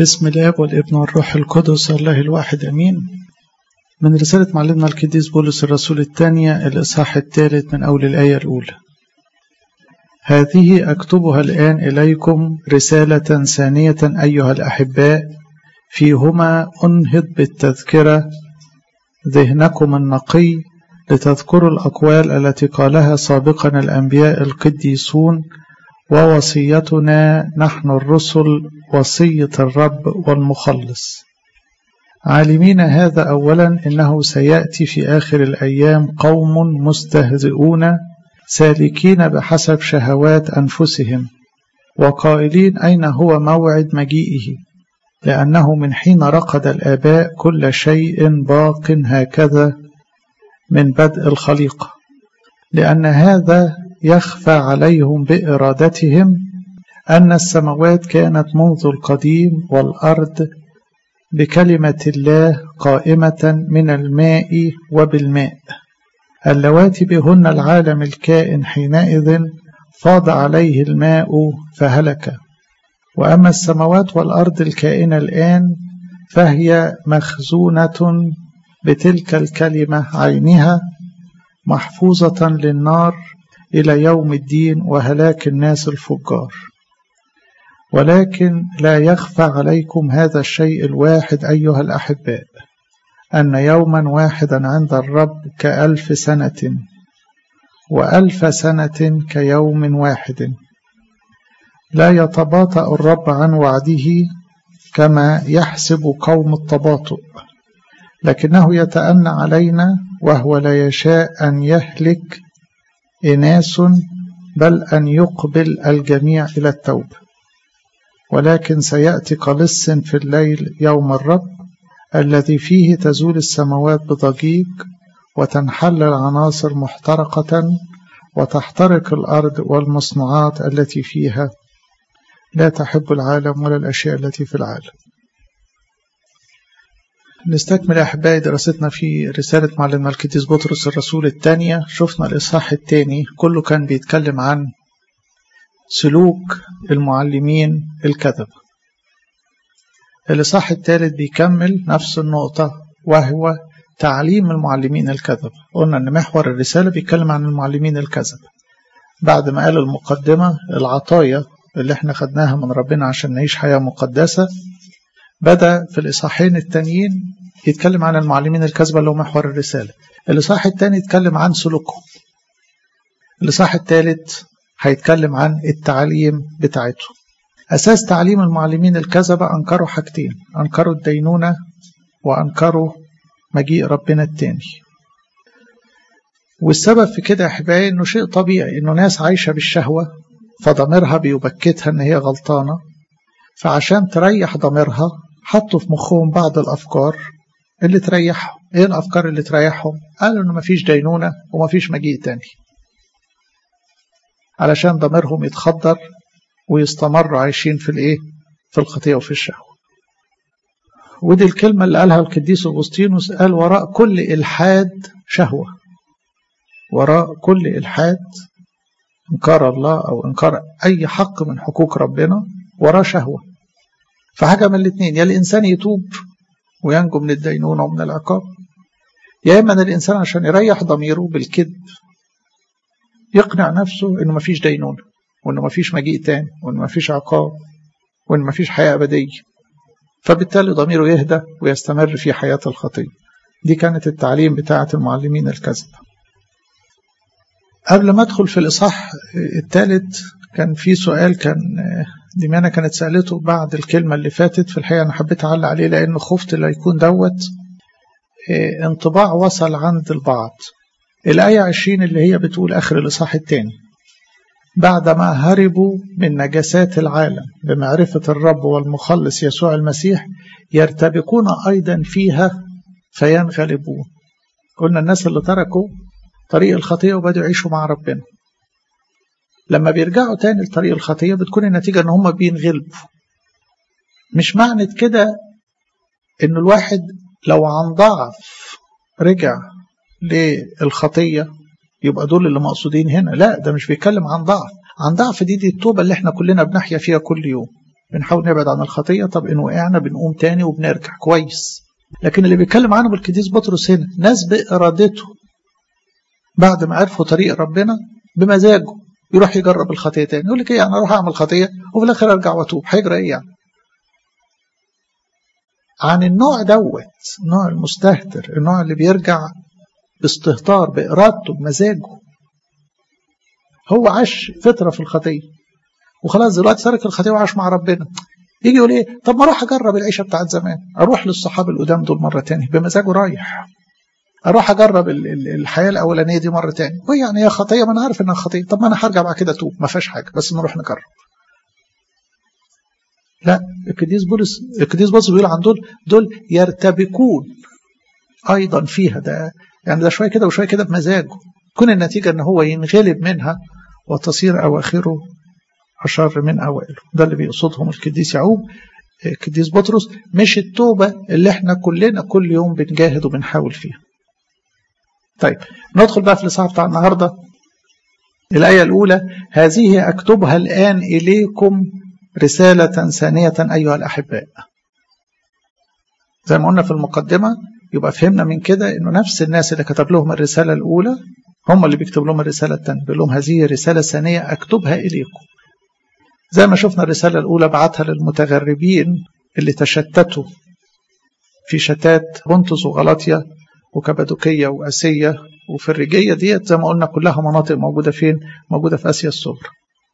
باسم الاب والابن والروح القدس الله الواحد امين من رسالة معلمنا القديس بولس الرسول الثانية الإصحاح الثالث من أول الآية الأولى هذه أكتبها الآن إليكم رسالة ثانية أيها الأحباء فيهما أنهض بالتذكرة ذهنكم النقي لتذكروا الأقوال التي قالها سابقا الأنبياء القديسون ووصيتنا نحن الرسل وصية الرب والمخلص عالمين هذا أولا إنه سيأتي في آخر الأيام قوم مستهزئون سالكين بحسب شهوات أنفسهم وقائلين أين هو موعد مجيئه لأنه من حين رقد الآباء كل شيء باق هكذا من بدء الخليقة لأن هذا يخفى عليهم بإرادتهم أن السماوات كانت منذ القديم والأرض بكلمة الله قائمة من الماء وبالماء اللواتي بهن العالم الكائن حينئذ فاض عليه الماء فهلك وأما السماوات والأرض الكائنة الآن فهي مخزونة بتلك الكلمة عينها محفوظة للنار إلى يوم الدين وهلاك الناس الفجار ولكن لا يخفى عليكم هذا الشيء الواحد أيها الأحباء أن يوما واحدا عند الرب كألف سنة وألف سنة كيوم واحد لا يتباطأ الرب عن وعده كما يحسب قوم التباطؤ لكنه يتأنى علينا وهو لا يشاء أن يهلك إناس بل أن يقبل الجميع إلى التوبة ولكن سيأتي قلص في الليل يوم الرب الذي فيه تزول السماوات بضجيج وتنحل العناصر محترقة وتحترق الأرض والمصنوعات التي فيها لا تحب العالم ولا الأشياء التي في العالم نستكمل أحبائي دراستنا في رسالة معلم القديس بطرس الرسول الثانية شفنا الإصحاح الثاني كله كان بيتكلم عن سلوك المعلمين الكذب الإصحاح الثالث بيكمل نفس النقطة وهو تعليم المعلمين الكذب قلنا أن محور الرسالة بيتكلم عن المعلمين الكذب بعد ما قال المقدمة العطايا اللي احنا خدناها من ربنا عشان نعيش حياة مقدسة بدأ في الإصحاحين التانيين يتكلم عن المعلمين الكذبة اللي هو محور الرسالة الإصحاح الثاني يتكلم عن سلوكهم الإصحاح الثالث هيتكلم عن التعليم بتاعته أساس تعليم المعلمين الكذبة أنكروا حاجتين أنكروا الدينونة وأنكروا مجيء ربنا التاني والسبب في كده يا أحبائي إنه شيء طبيعي إنه ناس عايشة بالشهوة فضميرها بيبكتها إن هي غلطانة فعشان تريح ضميرها حطوا في مخهم بعض الأفكار اللي تريحهم إيه الأفكار اللي تريحهم؟ قالوا إنه مفيش دينونة ومفيش مجيء تاني علشان ضميرهم يتخدر ويستمروا عايشين في الإيه؟ في الخطيئة وفي الشهوة ودي الكلمة اللي قالها القديس أغسطينوس قال وراء كل إلحاد شهوة وراء كل إلحاد إنكار الله أو إنكار أي حق من حقوق ربنا وراه شهوة فحاجة من الاثنين يا الإنسان يتوب وينجو من الدينونة ومن العقاب يا إما أن الإنسان عشان يريح ضميره بالكذب يقنع نفسه إنه مفيش دينونة وإنه مفيش مجيء تاني وإنه مفيش عقاب وإنه مفيش حياة أبدية فبالتالي ضميره يهدى ويستمر في حياة الخطية دي كانت التعليم بتاعة المعلمين الكذب قبل ما أدخل في الإصحاح الثالث كان في سؤال كان ديمانا كانت سألته بعد الكلمة اللي فاتت في الحقيقة أنا حبيت أعلق عليه لأن خفت لا يكون دوت انطباع وصل عند البعض الآية 20 اللي هي بتقول آخر الإصحاح الثاني بعدما هربوا من نجاسات العالم بمعرفة الرب والمخلص يسوع المسيح يرتبكون أيضا فيها فينغلبون قلنا الناس اللي تركوا طريق الخطية وبدأوا يعيشوا مع ربنا لما بيرجعوا تاني لطريق الخطية بتكون النتيجة ان هم بينغلبوا مش معنى كده ان الواحد لو عن ضعف رجع للخطية يبقى دول اللي مقصودين هنا لا ده مش بيتكلم عن ضعف عن ضعف دي دي التوبة اللي احنا كلنا بنحيا فيها كل يوم بنحاول نبعد عن الخطية طب إن وقعنا بنقوم تاني وبنرجع كويس لكن اللي بيتكلم عنه القديس بطرس هنا ناس بإرادته بعد ما عرفوا طريق ربنا بمزاجه يروح يجرب الخطية تاني يقول لك ايه انا اروح اعمل خطية وفي الاخر ارجع واتوب هيجرى ايه يعني عن النوع دوت النوع المستهتر النوع اللي بيرجع باستهتار بإرادته بمزاجه هو عاش فترة في الخطية وخلاص دلوقتي ترك الخطية وعاش مع ربنا يجي يقول ايه طب ما اروح اجرب العيشة بتاعت زمان اروح للصحابة القدام دول مرة تاني بمزاجه رايح اروح اجرب الحياه الاولانيه دي مره تاني ويعني هي خطيه ما انا عارف انها خطيه طب ما انا هرجع بعد كده اتوب ما فيهاش حاجه بس نروح نجرب لا القديس بولس القديس بولس بيقول عن دول دول يرتبكون ايضا فيها ده يعني ده شويه كده وشويه كده بمزاجه تكون النتيجه ان هو ينغلب منها وتصير اواخره اشر من اوائله ده اللي بيقصدهم القديس يعقوب القديس بطرس مش التوبه اللي احنا كلنا كل يوم بنجاهد وبنحاول فيها طيب ندخل بقى في الإصحاح بتاع النهارده الآية الأولى هذه أكتبها الآن إليكم رسالة ثانية أيها الأحباء زي ما قلنا في المقدمة يبقى فهمنا من كده إنه نفس الناس اللي كتب لهم الرسالة الأولى هم اللي بيكتب لهم الرسالة الثانية بيقول لهم هذه رسالة ثانية أكتبها إليكم زي ما شفنا الرسالة الأولى بعتها للمتغربين اللي تشتتوا في شتات بونتوس وغلاطيا وكبادوكية وأسية وفريجية ديت زي ما قلنا كلها مناطق موجودة فين؟ موجودة في آسيا الصغرى.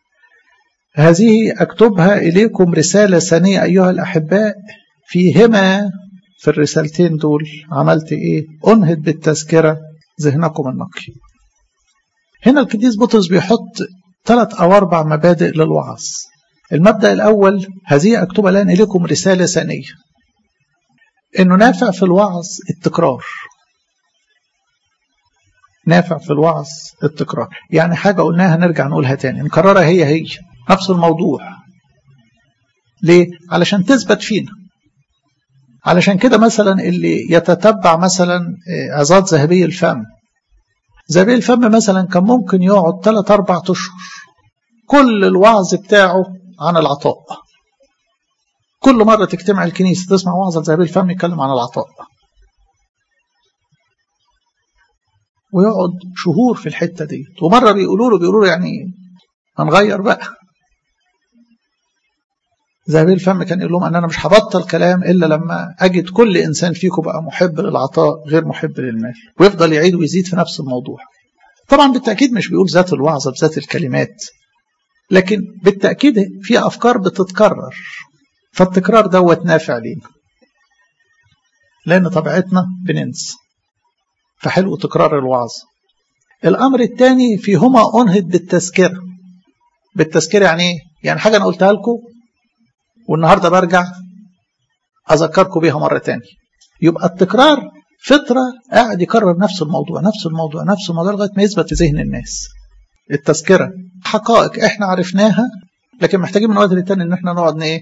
هذه أكتبها إليكم رسالة ثانية أيها الأحباء فيهما في الرسالتين دول عملت إيه؟ أنهد بالتذكرة ذهنكم النقي. هنا القديس بطرس بيحط ثلاث أو أربع مبادئ للوعظ. المبدأ الأول هذه أكتبها الآن إليكم رسالة ثانية. إنه نافع في الوعظ التكرار. نافع في الوعظ التكرار يعني حاجة قلناها نرجع نقولها تاني نكررها هي هي نفس الموضوع ليه؟ علشان تثبت فينا علشان كده مثلا اللي يتتبع مثلا عظات ذهبي الفم ذهبي الفم مثلا كان ممكن يقعد 3 4 اشهر كل الوعظ بتاعه عن العطاء كل مرة تجتمع الكنيسة تسمع وعظة ذهبي الفم يتكلم عن العطاء ويقعد شهور في الحته دي ومره بيقولوا له بيقولوا له يعني هنغير بقى زهبيل الفم كان يقول لهم ان انا مش هبطل كلام الا لما اجد كل انسان فيكم بقى محب للعطاء غير محب للمال ويفضل يعيد ويزيد في نفس الموضوع طبعا بالتاكيد مش بيقول ذات الوعظه بذات الكلمات لكن بالتاكيد في افكار بتتكرر فالتكرار دوت نافع لينا لان طبيعتنا بننسى فحلو تكرار الوعظ الأمر الثاني فيهما أنهد بالتذكرة بالتذكرة يعني إيه؟ يعني حاجة أنا قلتها لكم والنهاردة برجع أذكركم بيها مرة تانية يبقى التكرار فترة قاعد يكرر نفس الموضوع نفس الموضوع نفس الموضوع لغاية ما يثبت في ذهن الناس التذكرة حقائق احنا عرفناها لكن محتاجين من وقت للتاني ان احنا نقعد ايه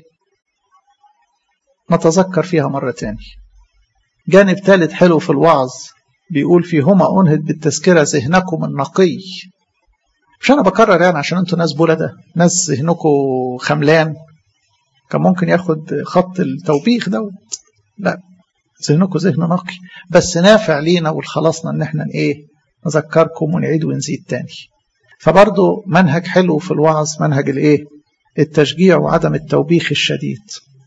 نتذكر فيها مرة تانية جانب ثالث حلو في الوعظ بيقول فيهما أنهد بالتذكرة ذهنكم النقي مش أنا بكرر يعني عشان أنتوا ناس بلدة ناس ذهنكم خملان كان ممكن ياخد خط التوبيخ دوت لا ذهنكم ذهن نقي بس نافع لينا ولخلاصنا ان احنا ايه نذكركم ونعيد ونزيد تاني فبرضه منهج حلو في الوعظ منهج الايه التشجيع وعدم التوبيخ الشديد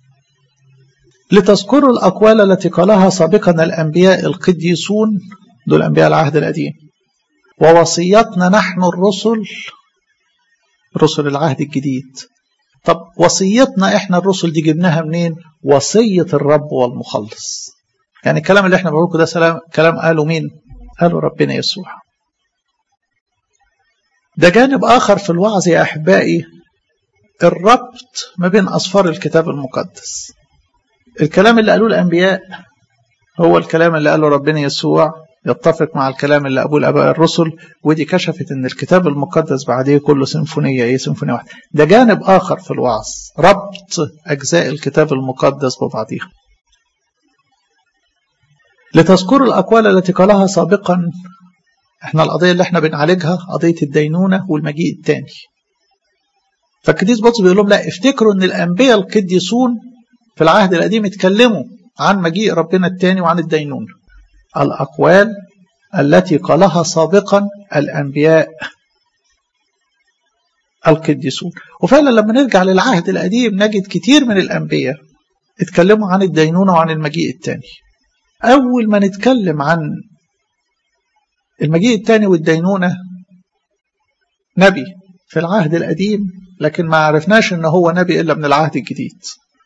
لتذكروا الأقوال التي قالها سابقا الأنبياء القديسون دول أنبياء العهد القديم ووصيتنا نحن الرسل رسل العهد الجديد طب وصيتنا احنا الرسل دي جبناها منين وصية الرب والمخلص يعني الكلام اللي احنا بنقوله ده سلام كلام قاله مين قاله ربنا يسوع ده جانب آخر في الوعظ يا أحبائي الربط ما بين أصفار الكتاب المقدس الكلام اللي قالوه الأنبياء هو الكلام اللي قاله ربنا يسوع يتفق مع الكلام اللي أبوه الآباء الرسل ودي كشفت إن الكتاب المقدس بعديه كله سيمفونية إيه سيمفونية واحدة ده جانب آخر في الوعظ ربط أجزاء الكتاب المقدس ببعضها لتذكروا الأقوال التي قالها سابقا احنا القضية اللي احنا بنعالجها قضية الدينونة والمجيء الثاني فالقديس بطرس بيقول لهم لا افتكروا ان الانبياء القديسون في العهد القديم اتكلموا عن مجيء ربنا الثاني وعن الدينون الاقوال التي قالها سابقا الانبياء القديسون وفعلا لما نرجع للعهد القديم نجد كتير من الانبياء اتكلموا عن الدينونه وعن المجيء الثاني اول ما نتكلم عن المجيء الثاني والدينونه نبي في العهد القديم لكن ما عرفناش ان هو نبي الا من العهد الجديد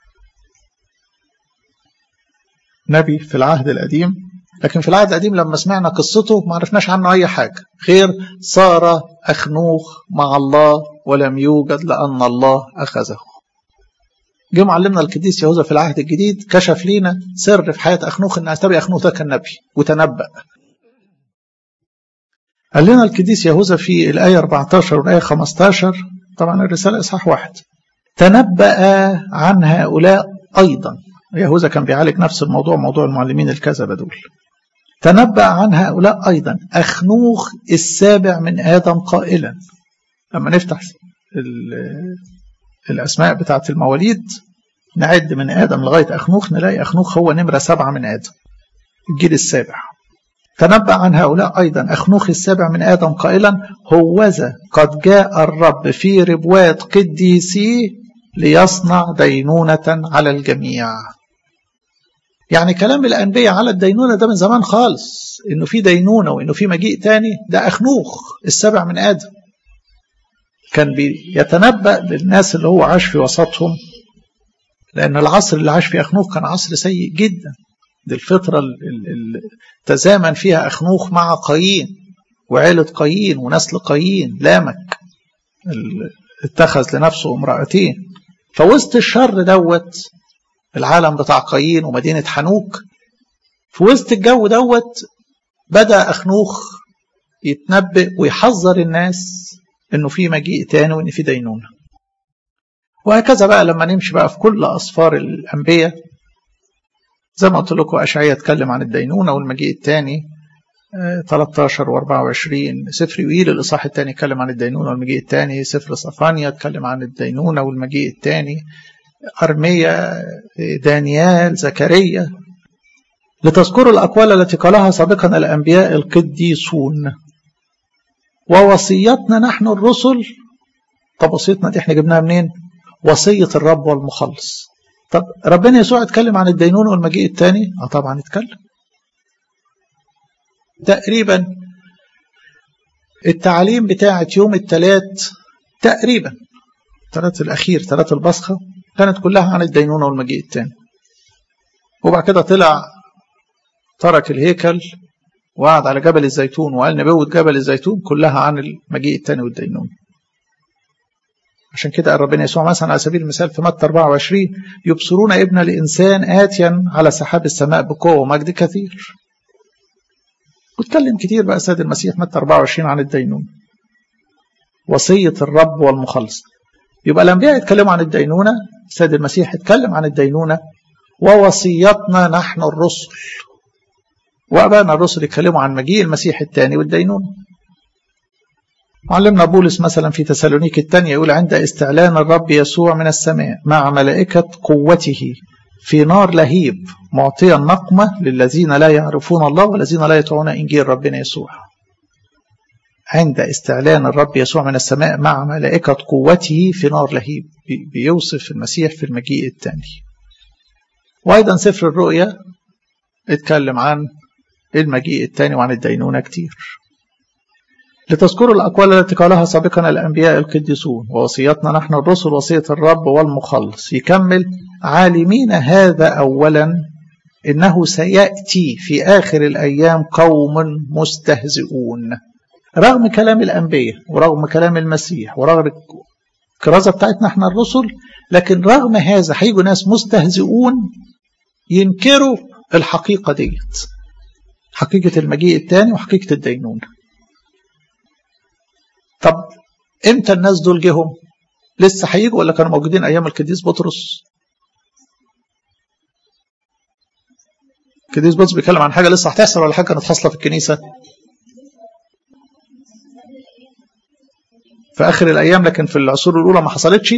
نبي في العهد القديم لكن في العهد القديم لما سمعنا قصته ما عرفناش عنه اي حاجه غير صار اخنوخ مع الله ولم يوجد لان الله اخذه جه معلمنا القديس يهوذا في العهد الجديد كشف لينا سر في حياه اخنوخ ان اتبع اخنوخ ده كان نبي وتنبأ قال لنا القديس يهوذا في الآية 14 والآية 15 طبعا الرسالة إصحاح واحد تنبأ عن هؤلاء أيضا يهوذا كان بيعالج نفس الموضوع موضوع المعلمين الكذبة دول تنبأ عن هؤلاء أيضا أخنوخ السابع من آدم قائلا لما نفتح الأسماء بتاعت المواليد نعد من آدم لغاية أخنوخ نلاقي أخنوخ هو نمرة سبعة من آدم الجيل السابع تنبأ عن هؤلاء أيضا أخنوخ السابع من آدم قائلا هوذا قد جاء الرب في ربوات قديسيه ليصنع دينونة على الجميع يعني كلام الأنبياء على الدينونة ده من زمان خالص إنه في دينونة وإنه في مجيء تاني ده أخنوخ السابع من آدم كان بيتنبأ للناس اللي هو عاش في وسطهم لأن العصر اللي عاش فيه أخنوخ كان عصر سيء جدا دي الفترة اللي تزامن فيها أخنوخ مع قايين وعيلة قايين ونسل قايين لامك اتخذ لنفسه امرأتين فوسط الشر دوت العالم بتاع قايين ومدينة حنوك في وسط الجو دوت بدأ أخنوخ يتنبئ ويحذر الناس انه في مجيء تاني وان في دينونه وهكذا بقى لما نمشي بقى في كل أسفار الأنبياء زي ما قلت لكم أشعية اتكلم عن الدينونة والمجيء الثاني 13 و24 سفر يويل الإصحاح الثاني اتكلم عن الدينونة والمجيء الثاني سفر صفانيا اتكلم عن الدينونة والمجيء الثاني أرميا دانيال زكريا لتذكروا الأقوال التي قالها سابقا الأنبياء القديسون ووصيتنا نحن الرسل طب وصيتنا دي احنا جبناها منين وصية الرب والمخلص طب ربنا يسوع اتكلم عن الدينونة والمجيء الثاني اه طبعا اتكلم تقريبا التعليم بتاعة يوم الثلاث تقريبا الثلاث الأخير ثلاث البصخة كانت كلها عن الدينونة والمجيء الثاني وبعد كده طلع ترك الهيكل وقعد على جبل الزيتون وقال نبوة جبل الزيتون كلها عن المجيء الثاني والدينونة عشان كده قال ربنا يسوع مثلا على سبيل المثال في متى 24 يبصرون ابن الانسان اتيا على سحاب السماء بقوه ومجد كثير. واتكلم كتير بقى السيد المسيح متى 24 عن الدينونه. وصيه الرب والمخلص. يبقى الانبياء يتكلموا عن الدينونه، السيد المسيح اتكلم عن الدينونه ووصيتنا نحن الرسل. وابانا الرسل يتكلموا عن مجيء المسيح الثاني والدينونه. معلمنا بولس مثلا في تسالونيك الثانية يقول عند استعلان الرب يسوع من السماء مع ملائكة قوته في نار لهيب معطيا نقمة للذين لا يعرفون الله والذين لا يطيعون إنجيل ربنا يسوع عند استعلان الرب يسوع من السماء مع ملائكة قوته في نار لهيب بيوصف المسيح في المجيء الثاني وأيضا سفر الرؤيا اتكلم عن المجيء الثاني وعن الدينونة كتير لتذكروا الأقوال التي قالها سابقا الأنبياء القديسون ووصيتنا نحن الرسل وصية الرب والمخلص يكمل عالمين هذا أولا إنه سيأتي في آخر الأيام قوم مستهزئون رغم كلام الأنبياء ورغم كلام المسيح ورغم الكرازة بتاعتنا احنا الرسل لكن رغم هذا هيجوا ناس مستهزئون ينكروا الحقيقة ديت حقيقة المجيء الثاني وحقيقة الدينونة طب امتى الناس دول جيهم لسه هيجوا ولا كانوا موجودين ايام القديس بطرس القديس بطرس بيتكلم عن حاجه لسه هتحصل ولا حاجه كانت حاصله في الكنيسه في آخر الأيام لكن في العصور الأولى ما حصلتش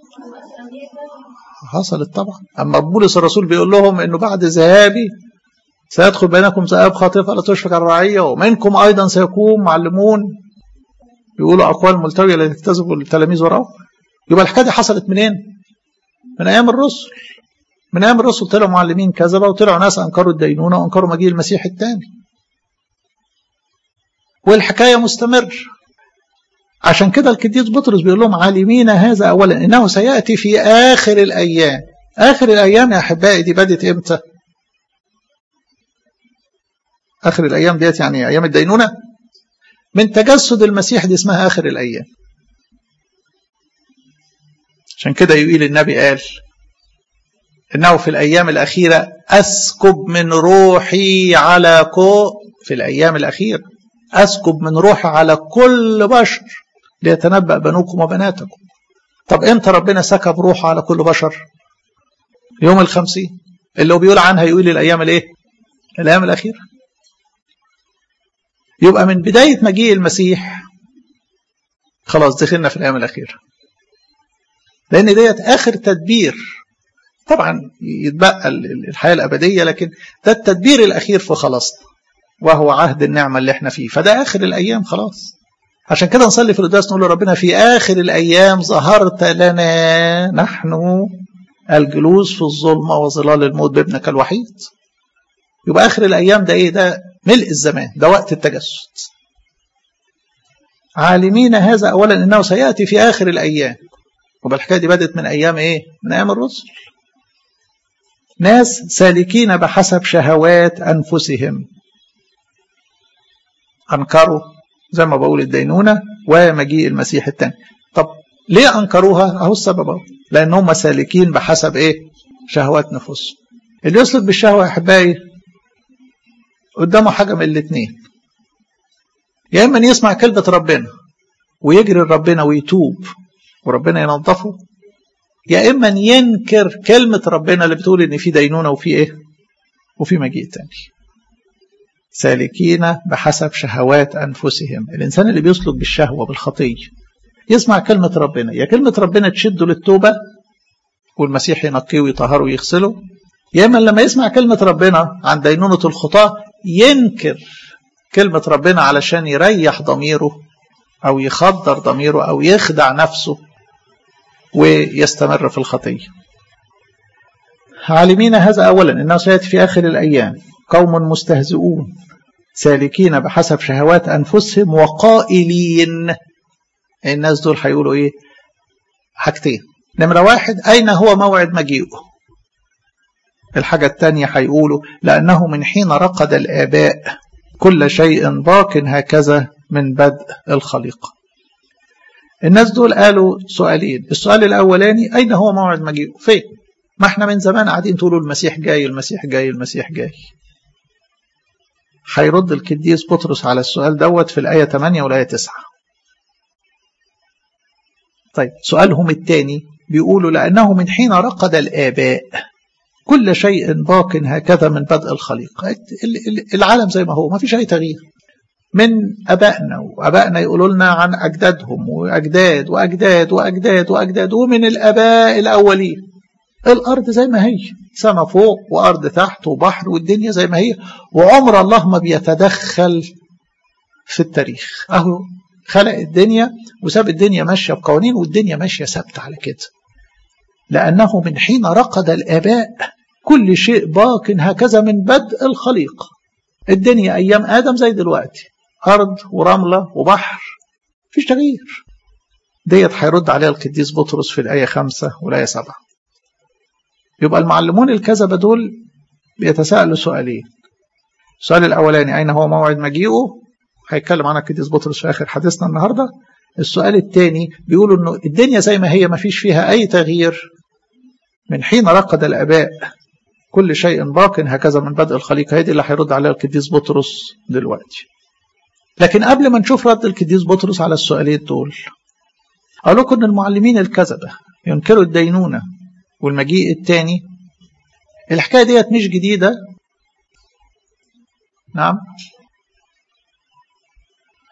حصلت طبعا أما بولس الرسول بيقول لهم أنه بعد ذهابي سيدخل بينكم ذئاب خاطفة لا تشفق الرعية ومنكم أيضا سيكون معلمون يقولوا أقوال ملتوية لا تكتسبوا التلاميذ وراءه يبقى الحكاية دي حصلت منين؟ من أيام الرسل من أيام الرسل طلعوا معلمين كذبة وطلعوا ناس أنكروا الدينونة وأنكروا مجيء المسيح الثاني والحكاية مستمر عشان كده القديس بطرس بيقول لهم عالمين هذا أولا إنه سيأتي في آخر الأيام آخر الأيام يا أحبائي دي بدت إمتى آخر الأيام ديت يعني أيام الدينونة من تجسد المسيح دي اسمها آخر الأيام عشان كده يقول النبي قال إنه في الأيام الأخيرة أسكب من روحي على كو في الأيام الأخيرة أسكب من روحي على كل بشر ليتنبأ بنوكم وبناتكم طب امتى ربنا سكب روحه على كل بشر يوم الخمسين اللي هو بيقول عنها يقول الأيام الإيه الأيام الأخيرة يبقى من بداية مجيء المسيح خلاص دخلنا في الأيام الأخيرة لأن ديت آخر تدبير طبعا يتبقى الحياة الأبدية لكن ده التدبير الأخير في خلاصنا وهو عهد النعمة اللي احنا فيه فده آخر الأيام خلاص عشان كده نصلي في القداس نقول لربنا في آخر الأيام ظهرت لنا نحن الجلوس في الظلمة وظلال الموت بابنك الوحيد يبقى آخر الأيام ده إيه ده ملء الزمان ده وقت التجسد عالمين هذا أولا إنه سيأتي في آخر الأيام وبقى الحكاية دي بدت من أيام إيه من أيام الرسل ناس سالكين بحسب شهوات أنفسهم أنكروا زي ما بقول الدينونة ومجيء المسيح الثاني طب ليه أنكروها أهو السبب أهو لأن هم سالكين بحسب إيه شهوات نفوسهم اللي يسلك بالشهوة يا أحبائي قدامه حاجة من الاثنين يا إما يسمع كلمة ربنا ويجري ربنا ويتوب وربنا ينظفه يا إما ينكر كلمة ربنا اللي بتقول إن في دينونة وفي إيه وفي مجيء تاني سالكين بحسب شهوات أنفسهم الإنسان اللي بيسلك بالشهوة بالخطية يسمع كلمة ربنا يا كلمة ربنا تشده للتوبة والمسيح ينقيه ويطهره ويغسله يا إما لما يسمع كلمة ربنا عن دينونة الخطاة ينكر كلمة ربنا علشان يريح ضميره أو يخدر ضميره أو يخدع نفسه ويستمر في الخطية عالمين هذا أولا إنه سيأتي في آخر الأيام قوم مستهزئون سالكين بحسب شهوات أنفسهم وقائلين الناس دول هيقولوا إيه حاجتين نمرة واحد أين هو موعد مجيئه الحاجة الثانية هيقولوا لأنه من حين رقد الآباء كل شيء باق هكذا من بدء الخليقة الناس دول قالوا سؤالين السؤال الأولاني أين هو موعد مجيئه فين ما احنا من زمان قاعدين تقولوا المسيح جاي المسيح جاي المسيح جاي هيرد القديس بطرس على السؤال دوت في الآية 8 والآية 9 طيب سؤالهم الثاني بيقولوا لأنه من حين رقد الآباء كل شيء باق هكذا من بدء الخليقة العالم زي ما هو ما فيش أي تغيير من أبائنا وأبائنا يقولوا لنا عن أجدادهم وأجداد وأجداد وأجداد وأجداد ومن الآباء الأولين الأرض زي ما هي سما فوق وأرض تحت وبحر والدنيا زي ما هي وعمر الله ما بيتدخل في التاريخ أهو خلق الدنيا وساب الدنيا ماشية بقوانين والدنيا ماشية ثابتة على كده لأنه من حين رقد الآباء كل شيء باق هكذا من بدء الخليقة الدنيا أيام آدم زي دلوقتي أرض ورملة وبحر فيش تغيير ديت هيرد عليها القديس بطرس في الآية خمسة والآية سبعة يبقى المعلمون الكذبة دول بيتساءلوا سؤالين السؤال الأولاني أين هو موعد مجيئه هيتكلم عنها القديس بطرس في آخر حديثنا النهاردة السؤال الثاني بيقولوا أنه الدنيا زي ما هي ما فيش فيها أي تغيير من حين رقد الآباء كل شيء باق هكذا من بدء الخليقة هذه اللي هيرد عليها القديس بطرس دلوقتي لكن قبل ما نشوف رد القديس بطرس على السؤالين دول أقول لكم أن المعلمين الكذبة ينكروا الدينونة والمجيء الثاني الحكاية ديت مش جديدة نعم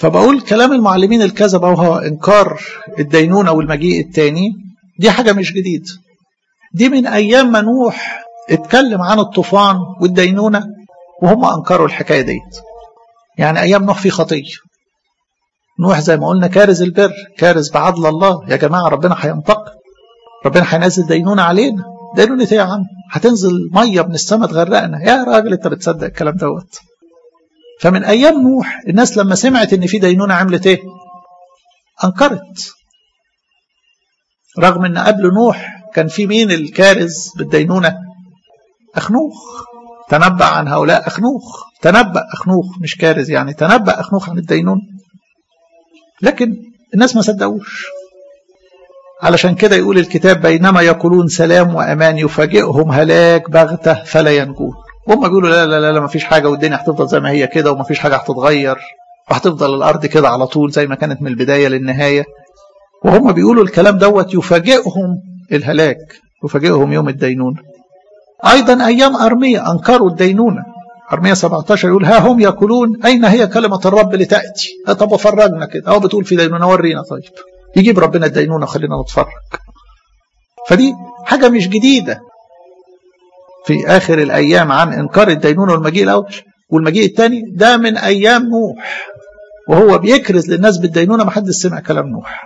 فبقول كلام المعلمين الكذبة وهو إنكار الدينونة والمجيء الثاني دي حاجة مش جديد دي من أيام ما نوح اتكلم عن الطوفان والدينونة وهم أنكروا الحكاية ديت يعني أيام نوح في خطية نوح زي ما قلنا كارز البر كارز بعدل الله يا جماعة ربنا هينتقم ربنا هينزل دينونة علينا دينونة ايه يا عم هتنزل مية من السماء تغرقنا يا راجل انت بتصدق الكلام دوت فمن ايام نوح الناس لما سمعت ان في دينونة عملت ايه انكرت رغم ان قبل نوح كان في مين الكارز بالدينونة اخنوخ تنبأ عن هؤلاء اخنوخ تنبأ اخنوخ مش كارز يعني تنبأ اخنوخ عن الدينونة لكن الناس ما صدقوش علشان كده يقول الكتاب بينما يقولون سلام وأمان يفاجئهم هلاك بغتة فلا ينجون وهم بيقولوا لا لا لا, لا ما فيش حاجة والدنيا هتفضل زي ما هي كده وما فيش حاجة هتتغير وهتفضل الأرض كده على طول زي ما كانت من البداية للنهاية وهم بيقولوا الكلام دوت يفاجئهم الهلاك يفاجئهم يوم الدينونة أيضا أيام أرمية أنكروا الدينونة أرمية 17 يقول ها هم يقولون أين هي كلمة الرب لتأتي طب فرجنا كده أو بتقول في دينونة ورينا طيب يجيب ربنا الدينونة خلينا نتفرج فدي حاجة مش جديدة في آخر الأيام عن إنكار الدينونة والمجيء الأول والمجيء الثاني ده من أيام نوح وهو بيكرز للناس بالدينونة ما حدش سمع كلام نوح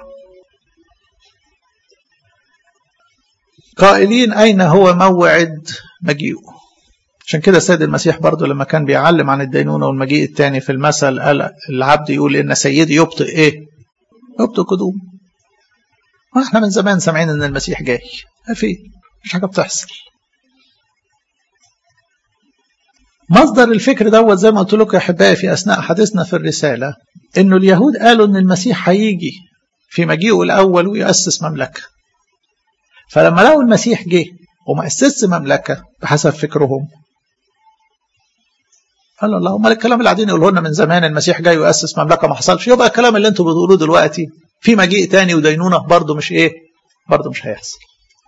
قائلين أين هو موعد مجيئه عشان كده السيد المسيح برضه لما كان بيعلم عن الدينونة والمجيء الثاني في المثل قال العبد يقول إن سيدي يبطئ إيه يبطئ قدوم احنا من زمان سامعين ان المسيح جاي في مش حاجه بتحصل مصدر الفكر دوت زي ما قلت لكم يا احبائي في اثناء حديثنا في الرساله انه اليهود قالوا ان المسيح هيجي في مجيئه الاول ويؤسس مملكه فلما لقوا المسيح جه وما اسسش مملكه بحسب فكرهم قالوا الله امال الكلام اللي قاعدين يقولوا لنا من زمان المسيح جاي ويؤسس مملكه ما حصلش يبقى الكلام اللي انتم بتقولوه دلوقتي في مجيء تاني ودينونه برضه مش ايه برضه مش هيحصل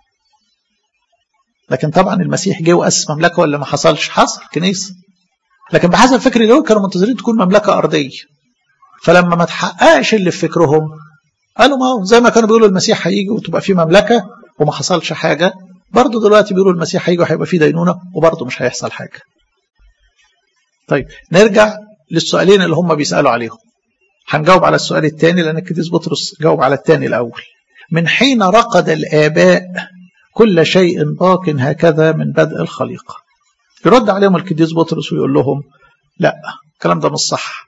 لكن طبعا المسيح جه واسس مملكه ولا ما حصلش حصل كنيسه لكن بحسب فكر اليهود كانوا منتظرين تكون مملكه ارضيه فلما ما تحققش اللي في فكرهم قالوا ما هو زي ما كانوا بيقولوا المسيح هيجي وتبقى في مملكه وما حصلش حاجه برضه دلوقتي بيقولوا المسيح هيجي وهيبقى في دينونه وبرضه مش هيحصل حاجه طيب نرجع للسؤالين اللي هم بيسالوا عليهم هنجاوب على السؤال الثاني لأن القديس بطرس جاوب على الثاني الأول من حين رقد الآباء كل شيء باق هكذا من بدء الخليقة يرد عليهم القديس بطرس ويقول لهم لا الكلام ده مش صح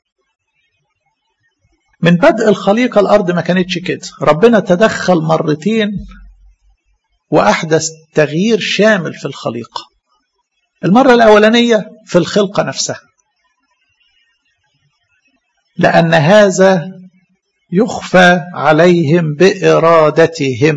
من بدء الخليقة الأرض ما كانتش كده ربنا تدخل مرتين وأحدث تغيير شامل في الخليقة المرة الأولانية في الخلقة نفسها لأن هذا يخفى عليهم بإرادتهم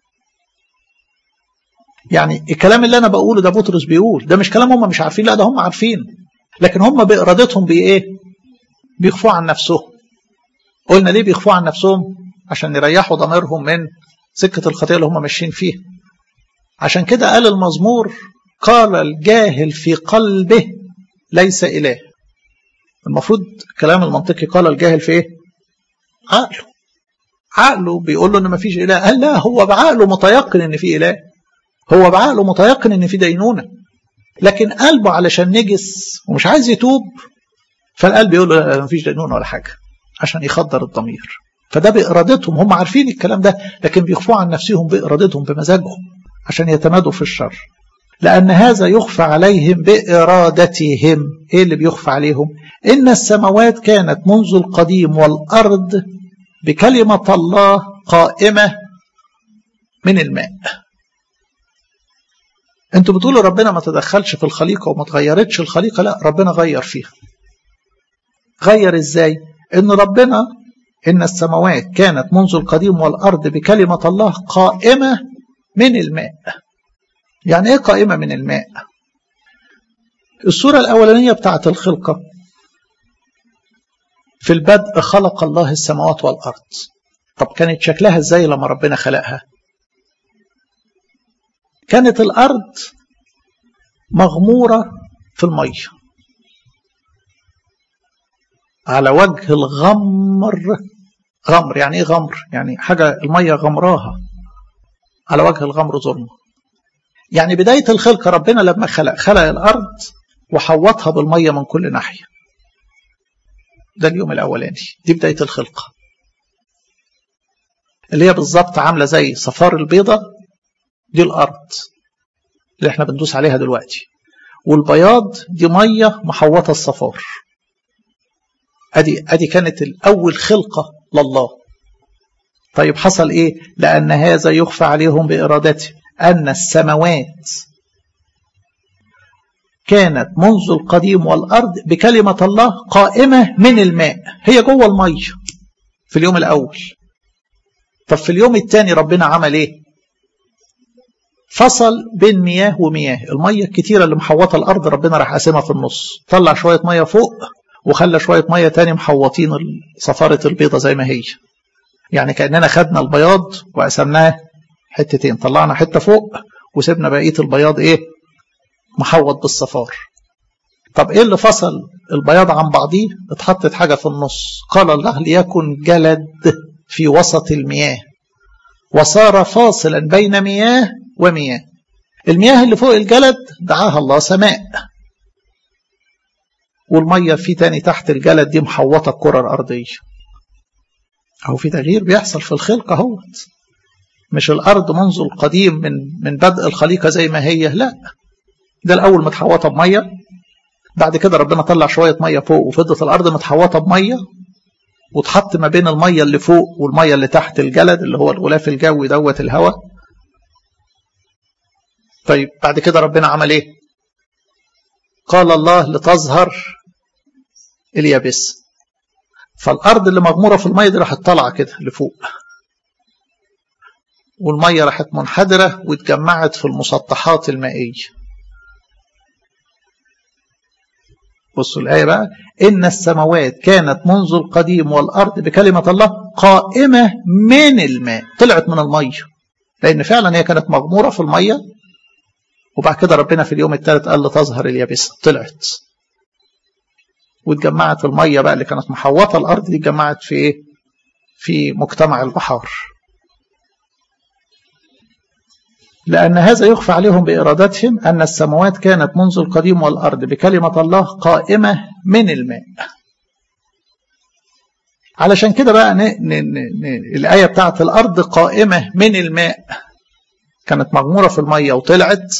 يعني الكلام اللي أنا بقوله ده بطرس بيقول ده مش كلام هم مش عارفين لا ده هم عارفين لكن هم بإرادتهم بإيه بيخفوا عن نفسهم قلنا ليه بيخفوا عن نفسهم عشان يريحوا ضميرهم من سكة الخطيئة اللي هم ماشيين فيها عشان كده قال المزمور قال الجاهل في قلبه ليس إله المفروض الكلام المنطقي قال الجاهل في ايه عقله عقله بيقول له ان مفيش اله قال لا هو بعقله متيقن ان في اله هو بعقله متيقن ان في دينونه لكن قلبه علشان نجس ومش عايز يتوب فالقلب يقول له لا مفيش دينونه ولا حاجه عشان يخدر الضمير فده بارادتهم هم عارفين الكلام ده لكن بيخفوه عن نفسهم بارادتهم بمزاجهم عشان يتمادوا في الشر لأن هذا يخفى عليهم بإرادتهم إيه اللي بيخفى عليهم إن السماوات كانت منذ القديم والأرض بكلمة الله قائمة من الماء انتوا بتقولوا ربنا ما تدخلش في الخليقة وما تغيرتش الخليقة لا ربنا غير فيها غير ازاي ان ربنا ان السماوات كانت منذ القديم والارض بكلمة الله قائمة من الماء يعني ايه قائمة من الماء الصورة الأولانية بتاعت الخلقة في البدء خلق الله السماوات والأرض طب كانت شكلها ازاي لما ربنا خلقها كانت الأرض مغمورة في المية على وجه الغمر غمر يعني ايه غمر يعني حاجة المية غمراها على وجه الغمر ظلمة يعني بداية الخلق ربنا لما خلق خلق الأرض وحوطها بالمية من كل ناحية ده اليوم الأولاني دي بداية الخلقة اللي هي بالظبط عاملة زي صفار البيضة دي الأرض اللي احنا بندوس عليها دلوقتي والبياض دي مية محوطة الصفار ادي ادي كانت الاول خلقه لله طيب حصل ايه لان هذا يخفى عليهم بارادته ان السماوات كانت منذ القديم والارض بكلمه الله قائمه من الماء هي جوه الميه في اليوم الاول طب في اليوم الثاني ربنا عمل ايه فصل بين مياه ومياه الميه الكتيره اللي محوطه الارض ربنا راح قاسمها في النص طلع شويه ميه فوق وخلى شوية مية تاني محوطين صفارة البيضة زي ما هي يعني كأننا خدنا البياض وقسمناه حتتين طلعنا حتة فوق وسيبنا بقية البياض ايه محوط بالصفار طب ايه اللي فصل البياض عن بعضيه اتحطت حاجة في النص قال الله ليكن جلد في وسط المياه وصار فاصلا بين مياه ومياه المياه اللي فوق الجلد دعاها الله سماء والمية في تاني تحت الجلد دي محوطة الكرة الأرضية أهو في تغيير بيحصل في الخلقة اهوت مش الأرض منذ القديم من من بدء الخليقة زي ما هي لا ده الأول متحوطة بمية بعد كده ربنا طلع شوية مية فوق وفضت الأرض متحوطة بمية وتحط ما بين المية اللي فوق والمية اللي تحت الجلد اللي هو الغلاف الجوي دوت الهواء طيب بعد كده ربنا عمل ايه قال الله لتظهر اليابس فالارض اللي مغموره في الميه دي راحت طالعه كده لفوق والميه راحت منحدره واتجمعت في المسطحات المائيه بصوا الايه بقى ان السماوات كانت منذ القديم والارض بكلمه الله قائمه من الماء طلعت من الميه لان فعلا هي كانت مغموره في الميه وبعد كده ربنا في اليوم الثالث قال لتظهر اليابسه طلعت واتجمعت المية بقى اللي كانت محوطة الأرض دي اتجمعت في إيه؟ في مجتمع البحار لأن هذا يخفى عليهم بإرادتهم أن السماوات كانت منذ القديم والأرض بكلمة الله قائمة من الماء علشان كده بقى ن... ن... ن... الآية بتاعت الأرض قائمة من الماء كانت مغمورة في المية وطلعت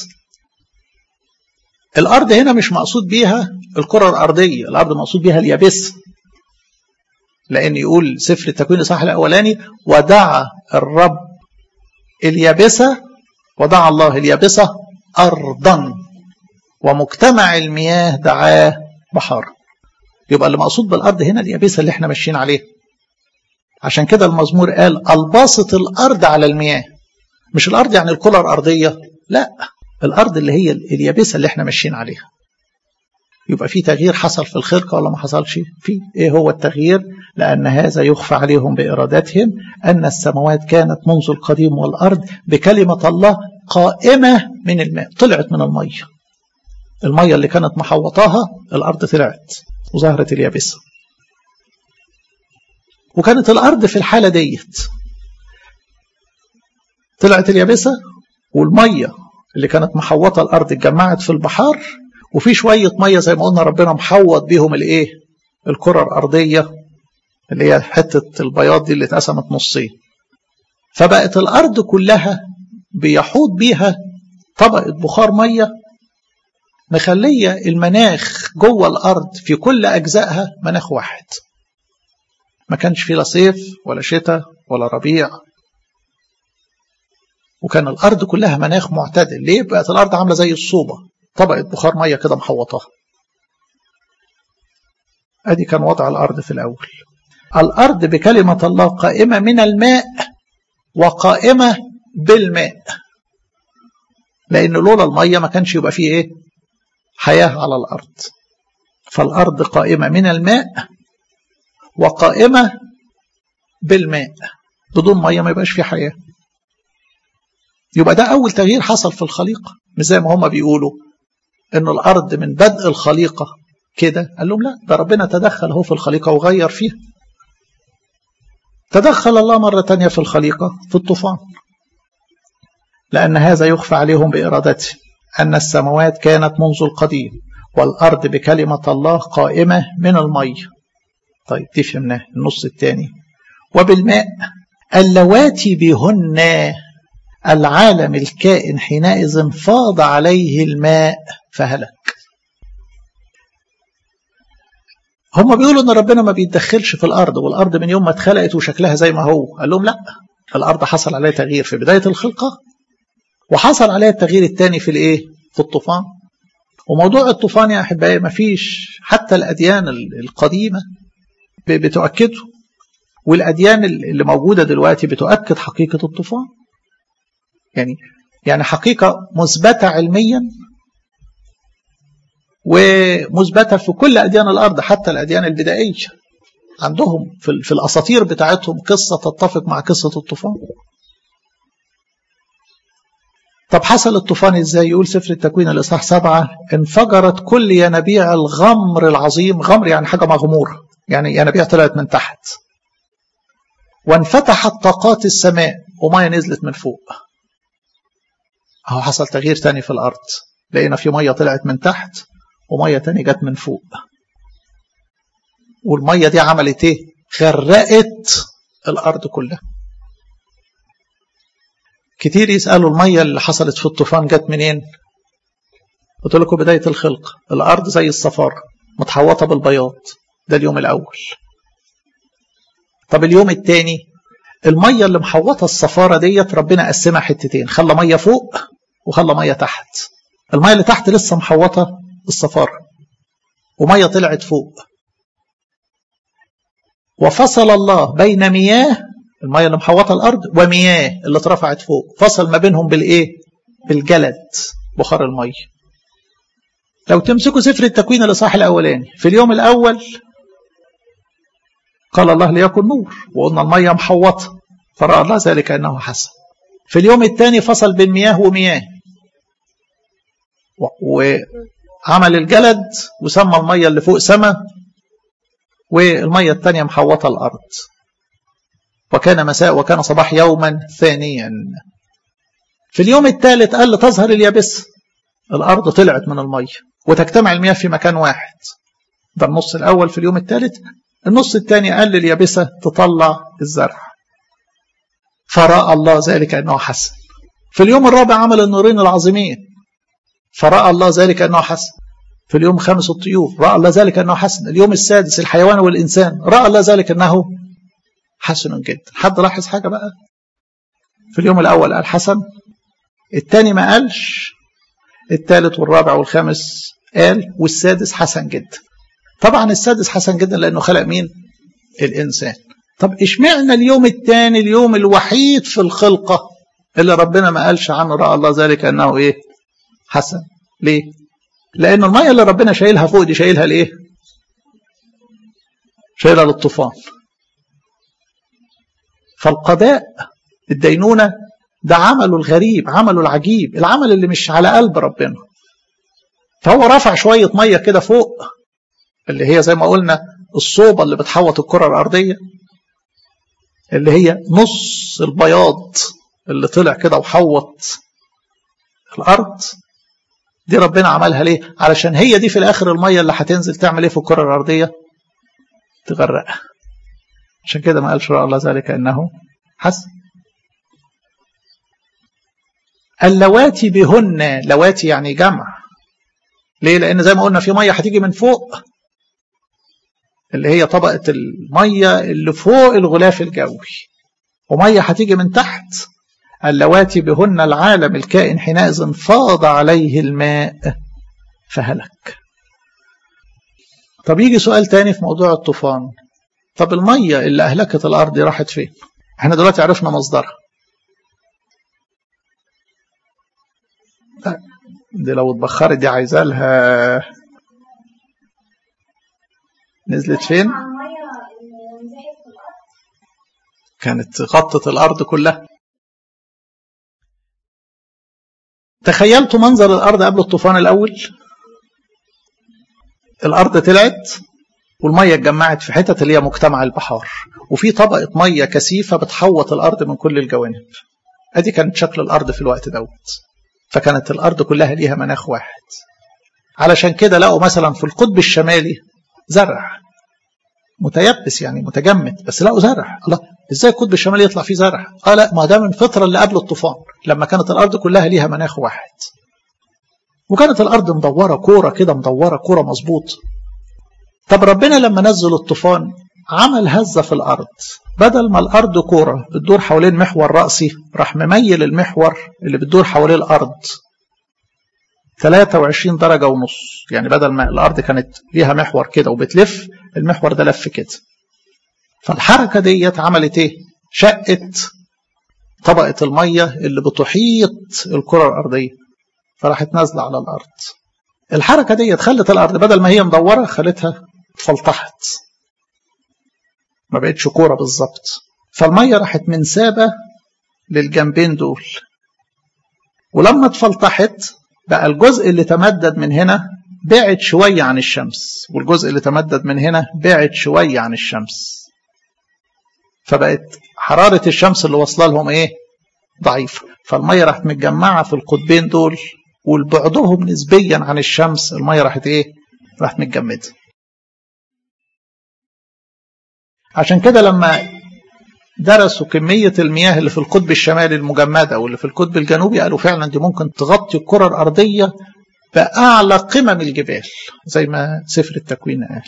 الأرض هنا مش مقصود بيها الكرة الأرضية الأرض مقصود بيها اليابسة لأن يقول سفر التكوين الصح الأولاني ودعا الرب اليابسة ودعا الله اليابسة أرضا ومجتمع المياه دعاه بحر يبقى اللي مقصود بالأرض هنا اليابسة اللي احنا ماشيين عليها عشان كده المزمور قال الباسط الأرض على المياه مش الأرض يعني الكرة الأرضية لا الأرض اللي هي اليابسة اللي احنا ماشيين عليها يبقى في تغيير حصل في الخلقة ولا ما حصلش في ايه هو التغيير لأن هذا يخفى عليهم بإرادتهم أن السماوات كانت منذ القديم والأرض بكلمة الله قائمة من الماء طلعت من المية المية اللي كانت محوطاها الأرض طلعت وظهرت اليابسة وكانت الأرض في الحالة ديت طلعت اليابسة والمية اللي كانت محوطة الأرض اتجمعت في البحار وفي شوية مية زي ما قلنا ربنا محوط بيهم الإيه الكرة الأرضية اللي هي حتة البياض دي اللي اتقسمت نصين فبقت الأرض كلها بيحوط بيها طبقة بخار مية مخلية المناخ جوه الأرض في كل أجزائها مناخ واحد ما كانش فيه لا صيف ولا شتاء ولا ربيع وكان الأرض كلها مناخ معتدل ليه بقت الأرض عاملة زي الصوبة طبقة بخار مية كده محوطاها أدي كان وضع الأرض في الأول الأرض بكلمة الله قائمة من الماء وقائمة بالماء لأن لولا المية ما كانش يبقى فيه إيه حياة على الأرض فالأرض قائمة من الماء وقائمة بالماء بدون مية ما يبقاش فيه حياة يبقى ده أول تغيير حصل في الخليقة مش زي ما هما بيقولوا إن الأرض من بدء الخليقة كده قال لهم لا ده ربنا تدخل هو في الخليقة وغير فيها تدخل الله مرة تانية في الخليقة في الطوفان لأن هذا يخفى عليهم بإرادته أن السماوات كانت منذ القديم والأرض بكلمة الله قائمة من المية طيب دي فهمناه النص الثاني وبالماء اللواتي بهن العالم الكائن حينئذ فاض عليه الماء فهلك هم بيقولوا ان ربنا ما بيتدخلش في الارض والارض من يوم ما اتخلقت وشكلها زي ما هو قال لهم لا الارض حصل عليها تغيير في بدايه الخلقه وحصل عليها التغيير الثاني في الايه في الطوفان وموضوع الطوفان يا احبائي ما فيش حتى الاديان القديمه بتؤكده والاديان اللي موجوده دلوقتي بتؤكد حقيقه الطوفان يعني يعني حقيقه مثبته علميا ومثبته في كل اديان الارض حتى الاديان البدائيه عندهم في, في الاساطير بتاعتهم قصه تتفق مع قصه الطوفان طب حصل الطوفان ازاي يقول سفر التكوين الاصحاح سبعة انفجرت كل ينابيع الغمر العظيم غمر يعني حاجه مغموره يعني ينابيع طلعت من تحت وانفتحت طاقات السماء وميه نزلت من فوق اهو حصل تغيير تاني في الارض لقينا في ميه طلعت من تحت وميه تاني جت من فوق والميه دي عملت ايه غرقت الارض كلها كتير يسالوا الميه اللي حصلت في الطوفان جت منين قلت لكم بدايه الخلق الارض زي الصفار متحوطه بالبياض ده اليوم الاول طب اليوم الثاني الميه اللي محوطه الصفاره ديت ربنا قسمها حتتين خلى ميه فوق وخلى ميه تحت الميه اللي تحت لسه محوطه الصفاره وميه طلعت فوق وفصل الله بين مياه الميه اللي محوطه الارض ومياه اللي اترفعت فوق فصل ما بينهم بالايه بالجلد بخار الميه لو تمسكوا سفر التكوين الاصحاح الاولاني في اليوم الاول قال الله ليكن نور وقلنا الميه محوطه فراى الله ذلك انه حسن في اليوم الثاني فصل بين مياه ومياه وعمل الجلد وسمى الميه اللي فوق سما والميه الثانيه محوطه الارض وكان مساء وكان صباح يوما ثانيا في اليوم الثالث قال تظهر اليابسه الارض طلعت من الميه وتجتمع المياه في مكان واحد ده النص الاول في اليوم الثالث النص الثاني قال لليابسه تطلع الزرع فراى الله ذلك انه حسن في اليوم الرابع عمل النورين العظيمين فراى الله ذلك انه حسن في اليوم الخامس الطيور راى الله ذلك انه حسن اليوم السادس الحيوان والانسان راى الله ذلك انه حسن جدا حد لاحظ حاجه بقى في اليوم الاول قال حسن الثاني ما قالش الثالث والرابع والخامس قال والسادس حسن جدا طبعا السادس حسن جدا لانه خلق مين الانسان طب اشمعنى اليوم الثاني اليوم الوحيد في الخلقه اللي ربنا ما قالش عنه راى الله ذلك انه ايه حسن ليه لان الميه اللي ربنا شايلها فوق دي شايلها لايه شايلها للطوفان فالقضاء الدينونه ده عمله الغريب عمله العجيب العمل اللي مش على قلب ربنا فهو رفع شويه ميه كده فوق اللي هي زي ما قلنا الصوبة اللي بتحوط الكرة الأرضية اللي هي نص البياض اللي طلع كده وحوط الأرض دي ربنا عملها ليه؟ علشان هي دي في الآخر المية اللي هتنزل تعمل إيه في الكرة الأرضية؟ تغرقها عشان كده ما قالش رأى الله ذلك أنه حسن اللواتي بهن لواتي يعني جمع ليه؟ لأن زي ما قلنا في مية هتيجي من فوق اللي هي طبقة المية اللي فوق الغلاف الجوي ومية هتيجي من تحت اللواتي بهن العالم الكائن حينئذ فاض عليه الماء فهلك طب يجي سؤال تاني في موضوع الطوفان طب المية اللي أهلكت الأرض راحت فين احنا دلوقتي عرفنا مصدرها دي لو اتبخرت دي عايزة لها نزلت فين كانت غطت الأرض كلها تخيلتوا منظر الأرض قبل الطوفان الأول الارض طلعت والميه اتجمعت في حتت اللي هي مجتمع البحار وفي طبقه ميه كثيفه بتحوط الارض من كل الجوانب ادي كانت شكل الارض في الوقت دوت فكانت الارض كلها ليها مناخ واحد علشان كده لقوا مثلا في القطب الشمالي زرع متيبس يعني متجمد بس لقوا زرع الله ازاي القطب الشمالي يطلع فيه زرع اه لا ما ده من الفتره اللي قبل الطوفان لما كانت الارض كلها ليها مناخ واحد وكانت الارض مدوره كوره كده مدوره كوره مظبوط طب ربنا لما نزل الطوفان عمل هزه في الارض بدل ما الارض كوره بتدور حوالين محور راسي راح مميل المحور اللي بتدور حوالين الارض 23 درجه ونص يعني بدل ما الارض كانت ليها محور كده وبتلف المحور ده لف كده فالحركه ديت عملت ايه شقت طبقه الميه اللي بتحيط الكره الارضيه فراحت نازله على الارض الحركه ديت خلت الارض بدل ما هي مدوره خلتها فلتحت ما بقتش كوره بالظبط فالميه راحت منسابه للجنبين دول ولما اتفلتحت بقى الجزء اللي تمدد من هنا بعد شوية عن الشمس والجزء اللي تمدد من هنا بعد شوية عن الشمس فبقت حرارة الشمس اللي واصله لهم ايه ضعيفة فالمية راحت متجمعة في القطبين دول والبعدهم نسبيا عن الشمس المية راحت ايه راحت متجمدة عشان كده لما درسوا كمية المياه اللي في القطب الشمالي المجمدة واللي في القطب الجنوبي قالوا فعلا دي ممكن تغطي الكرة الأرضية بأعلى قمم الجبال زي ما سفر التكوين قال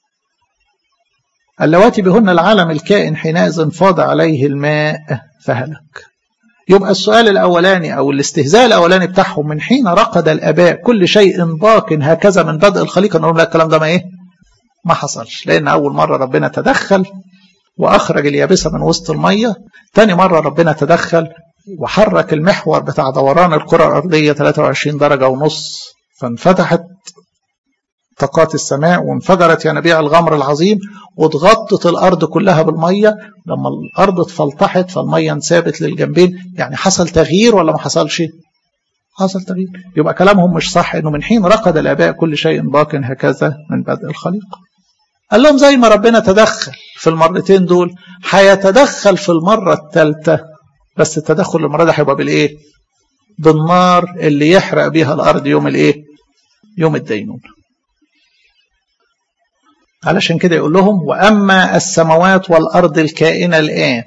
اللواتي بهن العالم الكائن حينئذ فاض عليه الماء فهلك يبقى السؤال الأولاني أو الاستهزاء الأولاني بتاعهم من حين رقد الآباء كل شيء باق هكذا من بدء الخليقة نقول لا الكلام ده ما إيه ما حصلش لأن أول مرة ربنا تدخل وأخرج اليابسة من وسط المية تاني مرة ربنا تدخل وحرك المحور بتاع دوران الكرة الأرضية 23 درجة ونص فانفتحت طاقات السماء وانفجرت ينابيع الغمر العظيم واتغطت الأرض كلها بالمية لما الأرض اتفلتحت فالمية انسابت للجنبين يعني حصل تغيير ولا ما حصلش حصل تغيير يبقى كلامهم مش صح انه من حين رقد الآباء كل شيء باق هكذا من بدء الخليقة قال لهم زي ما ربنا تدخل في المرتين دول هيتدخل في المرة الثالثة بس التدخل المرة ده هيبقى بالإيه؟ بالنار اللي يحرق بيها الأرض يوم الإيه؟ يوم الدينون. علشان كده يقول لهم وأما السماوات والأرض الكائنة الآن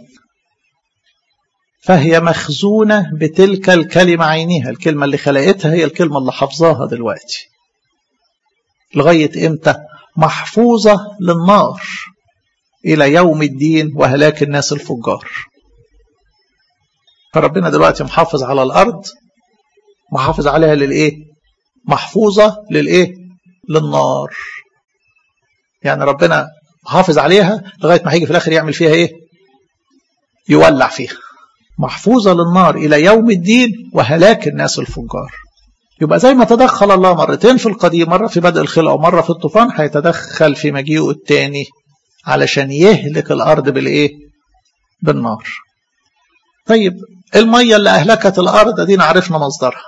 فهي مخزونة بتلك الكلمة عينها الكلمة اللي خلقتها هي الكلمة اللي حافظاها دلوقتي لغاية إمتى؟ محفوظة للنار إلى يوم الدين وهلاك الناس الفجار فربنا دلوقتي محافظ على الأرض محافظ عليها للإيه محفوظة للإيه للنار يعني ربنا محافظ عليها لغاية ما هيجي في الآخر يعمل فيها إيه يولع فيها محفوظة للنار إلى يوم الدين وهلاك الناس الفجار يبقى زي ما تدخل الله مرتين في القديم مرة في بدء الخلق ومرة في الطوفان هيتدخل في مجيئه الثاني علشان يهلك الأرض بالإيه؟ بالنار. طيب المية اللي أهلكت الأرض دي عرفنا مصدرها.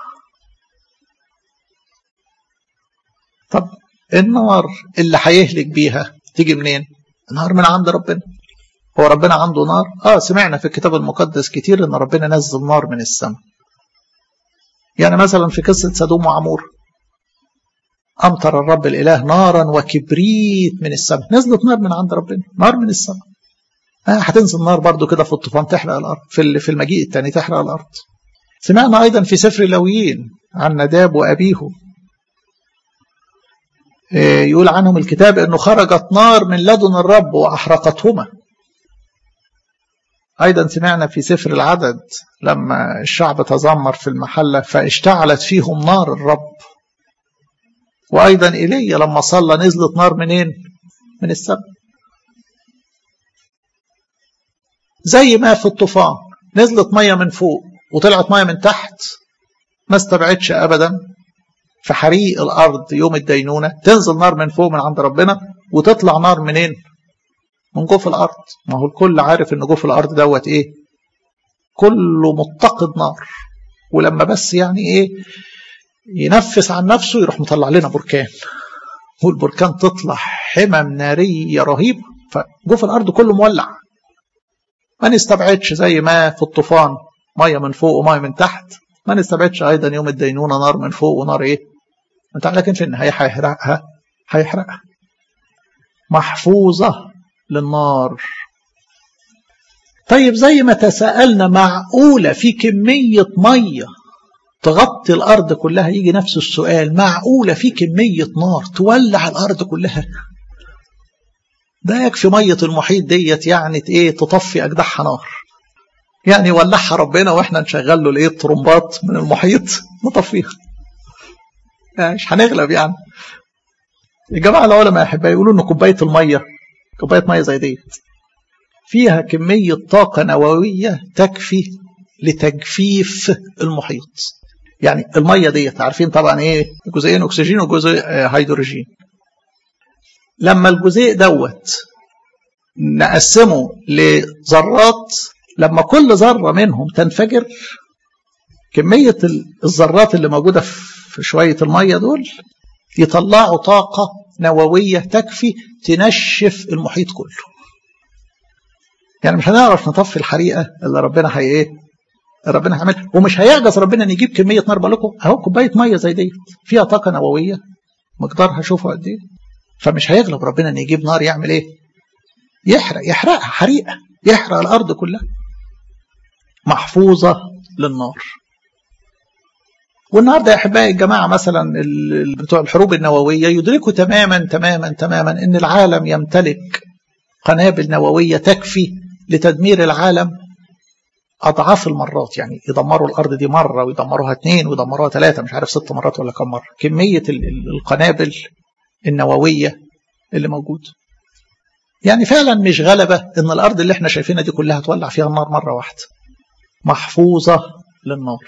طب النار اللي هيهلك بيها تيجي منين؟ النار من عند ربنا. هو ربنا عنده نار؟ اه سمعنا في الكتاب المقدس كتير ان ربنا نزل نار من السماء. يعني مثلا في قصة سدوم وعمور أمطر الرب الإله نارا وكبريت من السماء نزلت نار من عند ربنا نار من السماء آه هتنزل نار برضو كده في الطوفان تحرق الأرض في في المجيء الثاني تحرق الأرض سمعنا أيضا في سفر اللويين عن نداب وأبيه يقول عنهم الكتاب أنه خرجت نار من لدن الرب وأحرقتهما أيضا سمعنا في سفر العدد لما الشعب تذمر في المحلة فاشتعلت فيهم نار الرب وأيضا إيليا لما صلى نزلت نار منين؟ من السماء زي ما في الطوفان نزلت مية من فوق وطلعت مية من تحت ما استبعدش أبدا في حريق الأرض يوم الدينونة تنزل نار من فوق من عند ربنا وتطلع نار منين؟ من جوف الارض ما هو الكل عارف ان جوف الارض دوت ايه كله متقد نار ولما بس يعني ايه ينفس عن نفسه يروح مطلع لنا بركان والبركان تطلع حمم نارية رهيبة فجو في الأرض كله مولع ما نستبعدش زي ما في الطوفان مية من فوق ومية من تحت ما نستبعدش أيضا يوم الدينونة نار من فوق ونار إيه انت لكن في النهاية هيحرقها هيحرقها محفوظة للنار طيب زي ما تساءلنا معقولة في كمية مية تغطي الأرض كلها يجي نفس السؤال معقولة في كمية نار تولع الأرض كلها ده يكفي مية المحيط ديت يعني ايه تطفي أجدعها نار يعني ولعها ربنا واحنا نشغل له الايه الطرمبات من المحيط نطفيها مش هنغلب يعني الجماعة العلماء يا أحبائي يقولوا إن كوباية المية كوباية مية زي ديت فيها كمية طاقة نووية تكفي لتجفيف المحيط يعني المية ديت عارفين طبعا ايه جزئين اكسجين وجزء هيدروجين لما الجزيء دوت نقسمه لذرات لما كل ذرة منهم تنفجر كمية الذرات اللي موجودة في شوية المية دول يطلعوا طاقة نووية تكفي تنشف المحيط كله يعني مش هنعرف نطفي الحريقة اللي ربنا هي ايه ربنا هيعمل ومش هيعجز ربنا ان يجيب كمية نار بقول لكم اهو كوباية مية زي دي فيها طاقة نووية مقدارها شوفوا قد ايه فمش هيغلب ربنا ان يجيب نار يعمل ايه يحرق يحرقها حريقة يحرق الارض كلها محفوظة للنار والنهارده يا احبائي الجماعه مثلا بتوع الحروب النوويه يدركوا تماما تماما تماما ان العالم يمتلك قنابل نوويه تكفي لتدمير العالم اضعاف المرات يعني يدمروا الارض دي مره ويدمروها اثنين ويدمروها ثلاثه مش عارف ست مرات ولا كم مره كميه القنابل النوويه اللي موجود يعني فعلا مش غلبه ان الارض اللي احنا شايفينها دي كلها تولع فيها النار مره واحده محفوظه للنار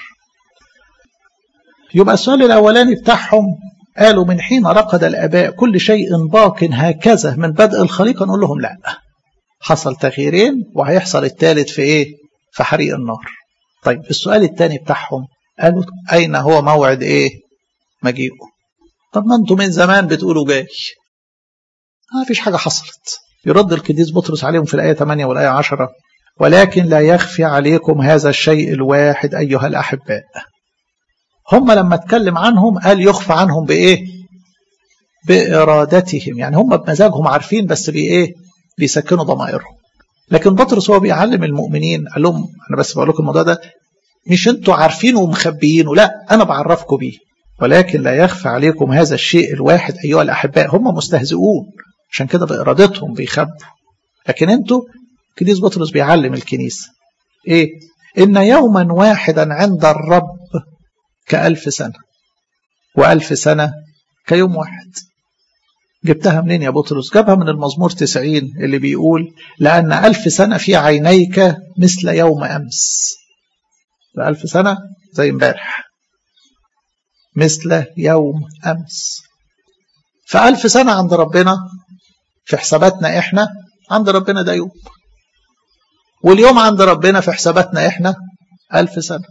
يبقى السؤال الأولاني بتاعهم قالوا من حين رقد الآباء كل شيء باق هكذا من بدء الخليقة نقول لهم لا حصل تغييرين وهيحصل الثالث في إيه في حريق النار طيب السؤال الثاني بتاعهم قالوا أين هو موعد إيه مجيئه طب ما أنتم من زمان بتقولوا جاي ما فيش حاجة حصلت يرد القديس بطرس عليهم في الآية 8 والآية 10 ولكن لا يخفي عليكم هذا الشيء الواحد أيها الأحباء هم لما اتكلم عنهم قال يخفى عنهم بإيه بإرادتهم يعني هم بمزاجهم عارفين بس بإيه بيسكنوا ضمائرهم لكن بطرس هو بيعلم المؤمنين قال لهم أنا بس بقول لكم الموضوع ده مش انتوا عارفينه ومخبيينه لا أنا بعرفكم بيه ولكن لا يخفى عليكم هذا الشيء الواحد أيها الأحباء هم مستهزئون عشان كده بإرادتهم بيخبوا لكن انتوا كنيس بطرس بيعلم الكنيسة ايه إن يوما واحدا عند الرب كألف سنة وألف سنة كيوم واحد جبتها منين يا بطرس جابها من المزمور تسعين اللي بيقول لأن ألف سنة في عينيك مثل يوم أمس ألف سنة زي امبارح مثل يوم أمس فألف سنة عند ربنا في حساباتنا إحنا عند ربنا ده يوم واليوم عند ربنا في حساباتنا إحنا ألف سنة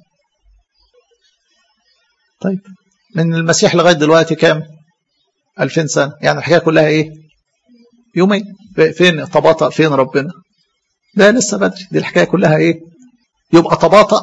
طيب من المسيح لغاية دلوقتي كام ألفين سنة يعني الحكاية كلها إيه يومين فين تباطأ فين ربنا ده لسه بدري دي الحكاية كلها إيه يبقى تباطأ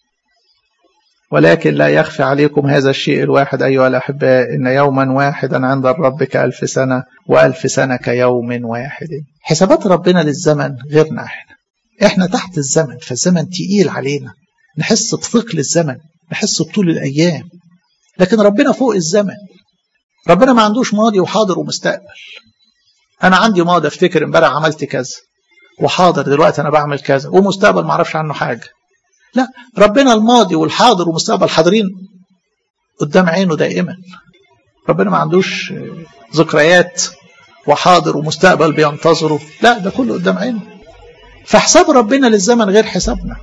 ولكن لا يخفى عليكم هذا الشيء الواحد أيها الأحباء إن يوما واحدا عند الرب كألف سنة وألف سنة كيوم واحد حسابات ربنا للزمن غيرنا إحنا إحنا تحت الزمن فالزمن تقيل علينا نحس بثقل الزمن نحس بطول الأيام لكن ربنا فوق الزمن ربنا ما عندوش ماضي وحاضر ومستقبل أنا عندي ماضي أفتكر امبارح عملت كذا وحاضر دلوقتي أنا بعمل كذا ومستقبل ما أعرفش عنه حاجة لا ربنا الماضي والحاضر والمستقبل حاضرين قدام عينه دائما ربنا ما عندوش ذكريات وحاضر ومستقبل بينتظره لا ده كله قدام عينه فحساب ربنا للزمن غير حسابنا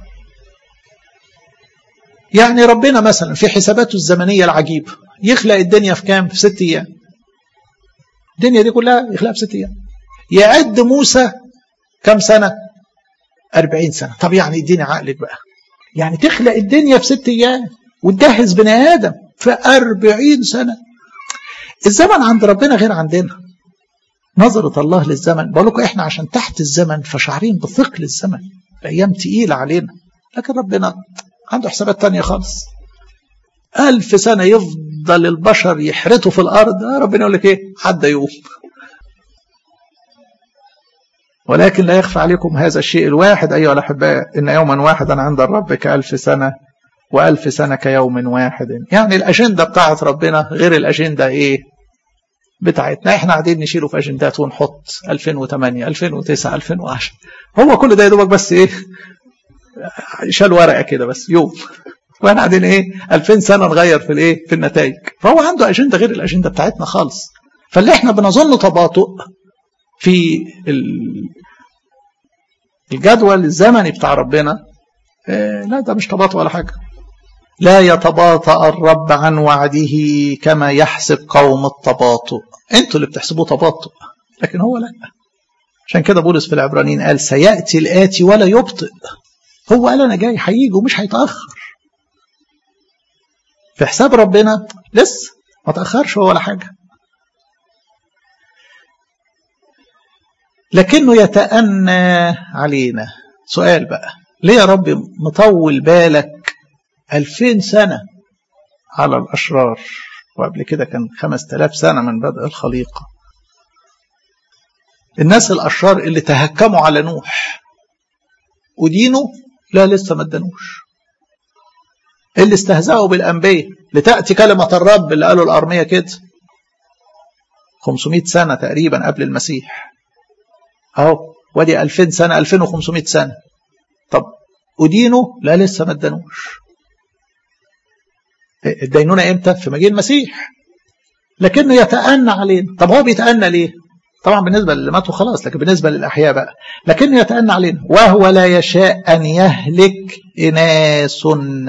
يعني ربنا مثلا في حساباته الزمنية العجيبة يخلق الدنيا في كام؟ في ست أيام الدنيا دي كلها يخلقها في ست أيام يعد موسى كم سنة؟ أربعين سنة طب يعني اديني عقلك بقى يعني تخلق الدنيا في ست أيام وتجهز بني آدم في أربعين سنة الزمن عند ربنا غير عندنا نظرة الله للزمن بقول لكم احنا عشان تحت الزمن فشعرين بثقل الزمن الايام تقيلة علينا لكن ربنا عنده حسابات تانية خالص ألف سنة يفضل البشر يحرتوا في الأرض ربنا يقول لك إيه عدى يوم ولكن لا يخفى عليكم هذا الشيء الواحد أيها الأحباء إن يوما واحدا عند الرب كألف سنة وألف سنة كيوم واحد يعني الأجندة بتاعت ربنا غير الأجندة إيه بتاعتنا احنا قاعدين نشيله في أجندات ونحط 2008 2009 2010 هو كل ده يا دوبك بس إيه شال ورقة كده بس يوم واحنا قاعدين ايه 2000 سنه نغير في الايه في النتائج فهو عنده اجنده غير الاجنده بتاعتنا خالص فاللي احنا بنظن تباطؤ في الجدول الزمني بتاع ربنا إيه لا ده مش تباطؤ ولا حاجه لا يتباطأ الرب عن وعده كما يحسب قوم التباطؤ انتوا اللي بتحسبوه تباطؤ لكن هو لا عشان كده بولس في العبرانيين قال سيأتي الآتي ولا يبطئ هو قال أنا جاي هيجي ومش هيتأخر في حساب ربنا لسه ما تأخرش هو ولا حاجة لكنه يتأنى علينا سؤال بقى ليه يا رب مطول بالك ألفين سنة على الأشرار وقبل كده كان خمس تلاف سنة من بدء الخليقة الناس الأشرار اللي تهكموا على نوح ودينه لا لسه ما ادانوش اللي استهزأوا بالأنبياء لتأتي كلمة الرب اللي قالوا الأرمية كده 500 سنة تقريبا قبل المسيح أهو ودي 2000 سنة 2500 سنة طب ودينه لا لسه ما ادانوش الدينونة امتى في مجيء المسيح لكنه يتأنى علينا طب هو بيتأنى ليه طبعا بالنسبة للي ماتوا خلاص لكن بالنسبة للأحياء بقى لكنه يتأنى علينا وهو لا يشاء أن يهلك إناس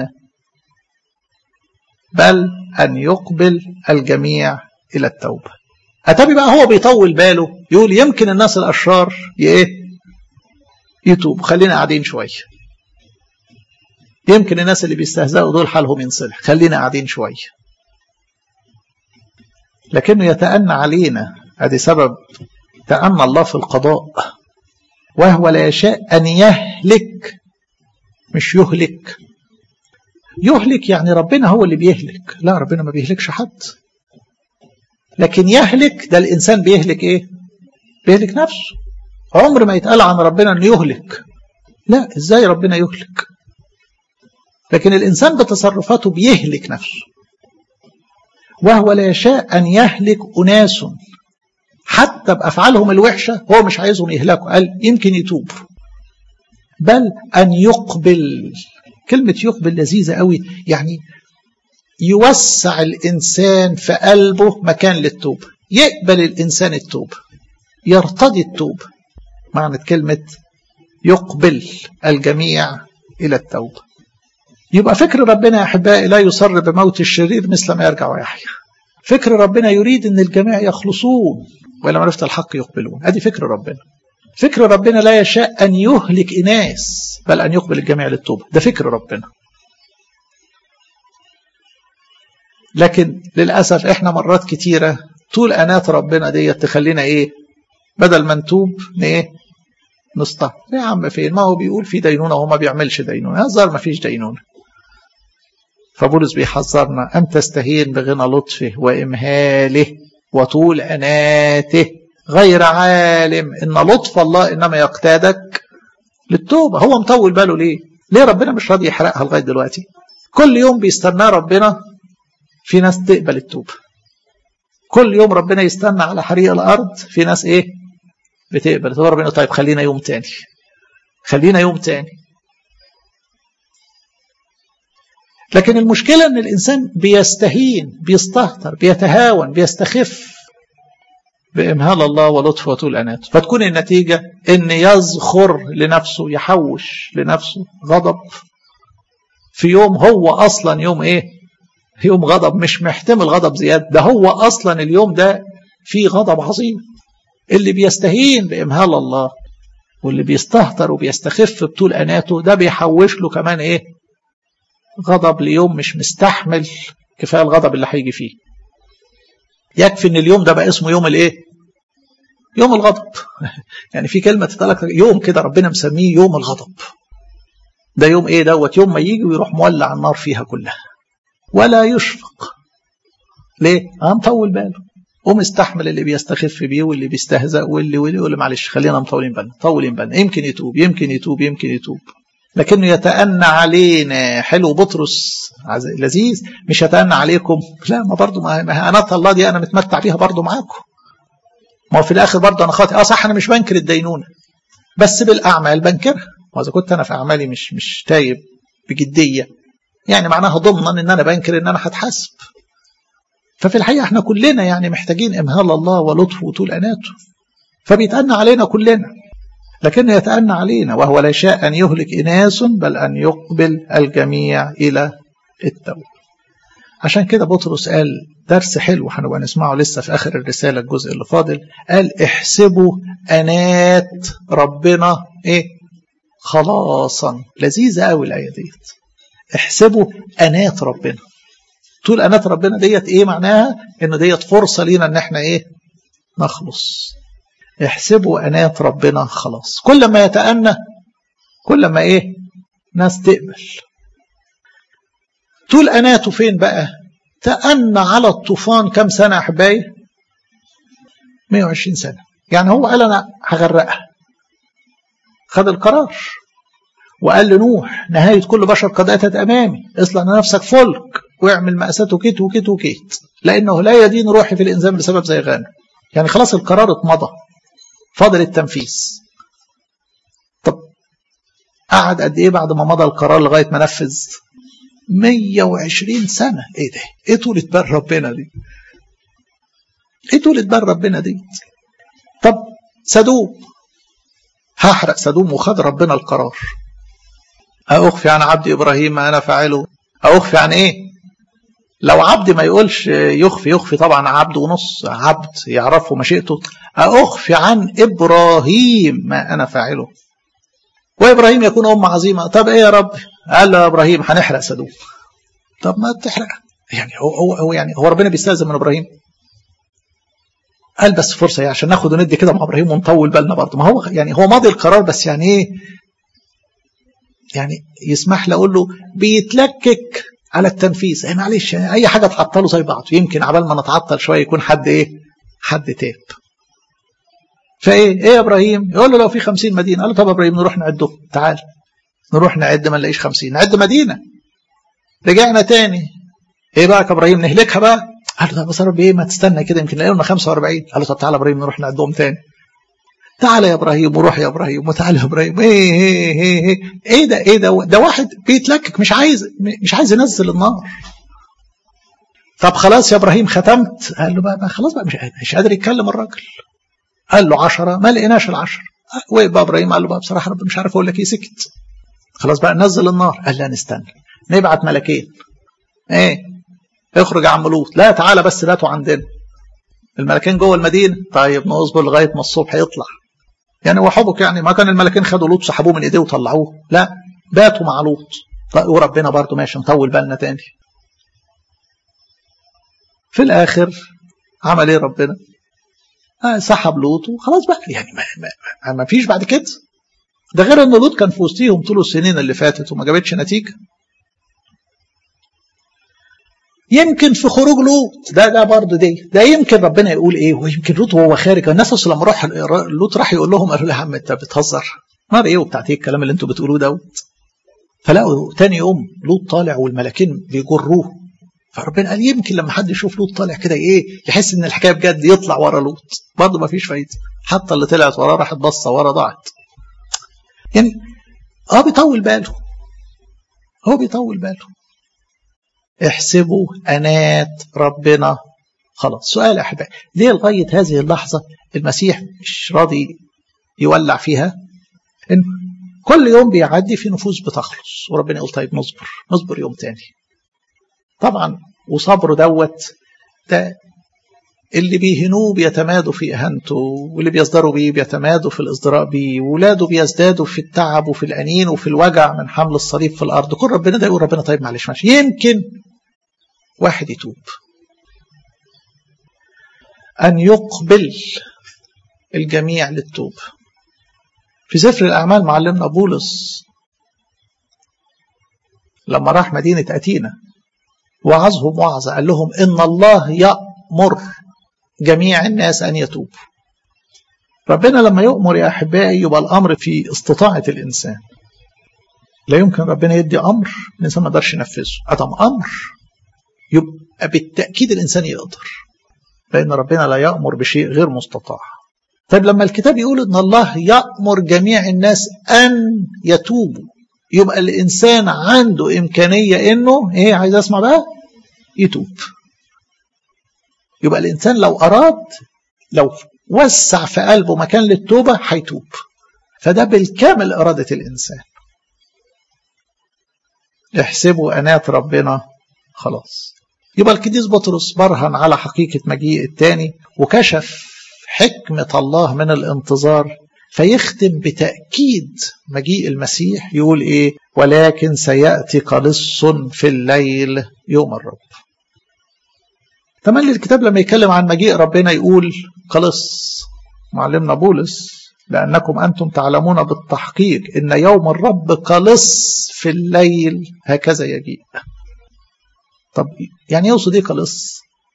بل أن يقبل الجميع إلى التوبة أتابي بقى هو بيطول باله يقول يمكن الناس الأشرار إيه يتوب خلينا قاعدين شوية يمكن الناس اللي بيستهزئوا دول حالهم ينصلح خلينا قاعدين شوية لكنه يتأنى علينا هذه سبب تأنى الله في القضاء وهو لا يشاء أن يهلك مش يهلك يهلك يعني ربنا هو اللي بيهلك لا ربنا ما بيهلكش حد لكن يهلك ده الإنسان بيهلك إيه بيهلك نفسه عمر ما يتقال عن ربنا أنه يهلك لا إزاي ربنا يهلك لكن الإنسان بتصرفاته بيهلك نفسه وهو لا يشاء أن يهلك أناس حتى بأفعالهم الوحشة هو مش عايزهم يهلكوا قال يمكن يتوب بل أن يقبل كلمة يقبل لذيذة قوي يعني يوسع الإنسان في قلبه مكان للتوبة يقبل الإنسان التوبة يرتضي التوبة معنى كلمة يقبل الجميع إلى التوبة يبقى فكر ربنا يا أحبائي لا يصر بموت الشرير مثل ما يرجع ويحيا فكر ربنا يريد أن الجميع يخلصون وإلى معرفة الحق يقبلون هذه فكر ربنا فكر ربنا لا يشاء أن يهلك إناس بل أن يقبل الجميع للتوبة ده فكر ربنا لكن للأسف إحنا مرات كتيرة طول أنات ربنا دي تخلينا إيه بدل ما نتوب إيه نستهتر يا عم فين ما هو بيقول في دينونة وهو ما بيعملش دينونة هزار ما فيش دينونة فبولس بيحذرنا أن تستهين بغنى لطفه وإمهاله وطول أناته غير عالم إن لطف الله إنما يقتادك للتوبة هو مطول باله ليه ليه ربنا مش راضي يحرقها لغاية دلوقتي كل يوم بيستنى ربنا في ناس تقبل التوبة كل يوم ربنا يستنى على حريق الأرض في ناس إيه بتقبل تقول ربنا طيب خلينا يوم تاني خلينا يوم تاني لكن المشكلة ان الانسان بيستهين بيستهتر بيتهاون بيستخف بإمهال الله ولطفه وطول أناته فتكون النتيجة ان يزخر لنفسه يحوش لنفسه غضب في يوم هو أصلا يوم إيه يوم غضب مش محتمل غضب زيادة ده هو أصلا اليوم ده فيه غضب عظيم اللي بيستهين بإمهال الله واللي بيستهتر وبيستخف بطول أناته ده بيحوش له كمان إيه غضب ليوم مش مستحمل كفاية الغضب اللي هيجي فيه يكفي ان اليوم ده بقى اسمه يوم الايه يوم الغضب يعني في كلمه تتقال يوم كده ربنا مسميه يوم الغضب ده يوم ايه دوت يوم ما يجي ويروح مولع النار فيها كلها ولا يشفق ليه اه مطول باله ومستحمل اللي بيستخف بيه واللي بيستهزأ واللي واللي يقول معلش خلينا مطولين بالنا مطولين بالنا يمكن يتوب يمكن يتوب يمكن يتوب لكنه يتأنى علينا حلو بطرس لذيذ مش يتأنى عليكم لا ما برضه ما أنا الله دي أنا متمتع بيها برضه معاكم ما هو في الآخر برضه أنا خاطئ أه صح أنا مش بنكر الدينونة بس بالأعمال بنكرها وإذا كنت أنا في أعمالي مش مش تايب بجدية يعني معناها ضمنا إن أنا بنكر إن أنا هتحاسب ففي الحقيقة احنا كلنا يعني محتاجين إمهال الله ولطفه وطول أناته فبيتأنى علينا كلنا لكنه يتأنى علينا وهو لا يشاء أن يهلك إناس بل أن يقبل الجميع إلى التوبة عشان كده بطرس قال درس حلو هنبقى نسمعه لسه في آخر الرسالة الجزء اللي فاضل قال احسبوا أنات ربنا إيه خلاصا لذيذة قوي الآية ديت احسبوا أنات ربنا طول أنات ربنا ديت إيه معناها إن ديت فرصة لينا إن إحنا إيه نخلص احسبوا أنات ربنا خلاص كل ما يتأنى كل ما إيه ناس تقبل طول أناته فين بقى تأنى على الطوفان كم سنة يا أحبائي 120 سنة يعني هو قال أنا هغرقها خد القرار وقال لنوح نهاية كل بشر قد أتت أمامي اصلح لنفسك فلك واعمل مأساته كيت وكيت وكيت لأنه لا يدين روحي في الإنزام بسبب زيغانه يعني خلاص القرار اتمضى فاضل التنفيذ طب قعد قد ايه بعد ما مضى القرار لغايه ما نفذ 120 سنه ايه ده ايه طولة بال ربنا دي ايه طولة بال ربنا دي طب سدوم هحرق سدوم وخد ربنا القرار أخفي عن عبد إبراهيم ما أنا فاعله أخفي عن إيه لو عبد ما يقولش يخفي يخفي طبعا عبد ونص عبد يعرفه مشيئته أخفي عن إبراهيم ما أنا فاعله وإبراهيم يكون أم عظيمة طب إيه يا رب قال له يا إبراهيم هنحرق سدوم طب ما تحرق يعني هو, هو, هو يعني هو ربنا بيستأذن من إبراهيم قال بس فرصة يعني عشان ناخد وندي كده مع إبراهيم ونطول بالنا برضه ما هو يعني هو ماضي القرار بس يعني إيه يعني يسمح لي أقول له بيتلكك على التنفيذ يعني معلش يعني اي حاجه تعطله زي بعض يمكن عبال ما نتعطل شويه يكون حد ايه حد تاب فايه ايه يا ابراهيم يقول له لو في خمسين مدينه قال له طب يا ابراهيم نروح نعدهم تعال نروح نعد ما نلاقيش خمسين نعد مدينه رجعنا تاني ايه بقى يا ابراهيم نهلكها بقى قال له طب بس يا رب ايه ما تستنى كده يمكن نلاقي لنا 45 قال له طب تعالى يا ابراهيم نروح نعدهم تاني تعالى يا ابراهيم وروح يا ابراهيم وتعالى يا ابراهيم ايه ايه ايه ايه, إيه ده ايه ده ده واحد بيتلكك مش عايز مش عايز ينزل النار طب خلاص يا ابراهيم ختمت قال له بقى, بقى خلاص بقى مش مش قادر يتكلم الراجل قال له عشرة ما لقيناش العشرة وقف بقى ابراهيم قال له بقى بصراحه رب مش عارف اقول لك ايه سكت خلاص بقى نزل النار قال لا نستنى نبعت ملكين ايه اخرج يا عم لوط لا تعالى بس باتوا عندنا الملكين جوه المدينه طيب نصبر لغايه ما الصبح يطلع يعني هو حبك يعني ما كان الملكين خدوا لوط سحبوه من ايديه وطلعوه لا باتوا مع لوط طيب وربنا برضه ماشي نطول بالنا تاني في الاخر عمل ايه ربنا آه سحب لوط وخلاص بقى يعني ما, ما, ما فيش بعد كده ده غير ان لوط كان في وسطيهم طول السنين اللي فاتت وما جابتش نتيجه يمكن في خروج لوط ده ده برضه دي ده يمكن ربنا يقول ايه ويمكن لوط وهو خارج الناس لما راح لوط راح يقول لهم قالوا له يا عم انت بتهزر نار ايه وبتاعت ايه الكلام اللي انتوا بتقولوه دوت فلقوا تاني يوم لوط طالع والملاكين بيجروه فربنا قال يمكن لما حد يشوف لوط طالع كده ايه يحس ان الحكايه بجد يطلع ورا لوط برضه ما فيش فايده حتى اللي طلعت وراه راحت بصه ورا ضاعت يعني اه بيطول باله هو بيطول باله احسبوا أنات ربنا خلاص سؤال يا أحبائي ليه لغاية هذه اللحظة المسيح مش راضي يولع فيها إن كل يوم بيعدي في نفوس بتخلص وربنا يقول طيب نصبر نصبر يوم تاني طبعا وصبره دوت ده اللي بيهنوه بيتمادوا في إهانته واللي بيصدروا بيه بيتمادوا في الإصدراء بيه ولاده بيزدادوا في التعب وفي الأنين وفي الوجع من حمل الصليب في الأرض كل ربنا ده يقول ربنا طيب معلش ماشي يمكن واحد يتوب أن يقبل الجميع للتوبة في سفر الأعمال معلمنا بولس لما راح مدينة أتينا وعظهم وعظة قال لهم إن الله يأمر جميع الناس أن يتوبوا ربنا لما يؤمر يا أحبائي يبقى الأمر في استطاعة الإنسان لا يمكن ربنا يدي أمر الإنسان ما يقدرش ينفذه أدم أمر يبقى بالتأكيد الإنسان يقدر لأن ربنا لا يأمر بشيء غير مستطاع طيب لما الكتاب يقول إن الله يأمر جميع الناس أن يتوبوا يبقى الإنسان عنده إمكانية إنه إيه عايز أسمع بقى يتوب يبقى الإنسان لو أراد لو وسع في قلبه مكان للتوبة هيتوب فده بالكامل إرادة الإنسان احسبوا أنات ربنا خلاص يبقى القديس بطرس برهن على حقيقة مجيء الثاني وكشف حكمة الله من الانتظار فيختم بتأكيد مجيء المسيح يقول إيه ولكن سيأتي قلص في الليل يوم الرب تملي الكتاب لما يتكلم عن مجيء ربنا يقول قلص معلمنا بولس لأنكم أنتم تعلمون بالتحقيق إن يوم الرب قلص في الليل هكذا يجيء طب يعني يقصد ايه قلص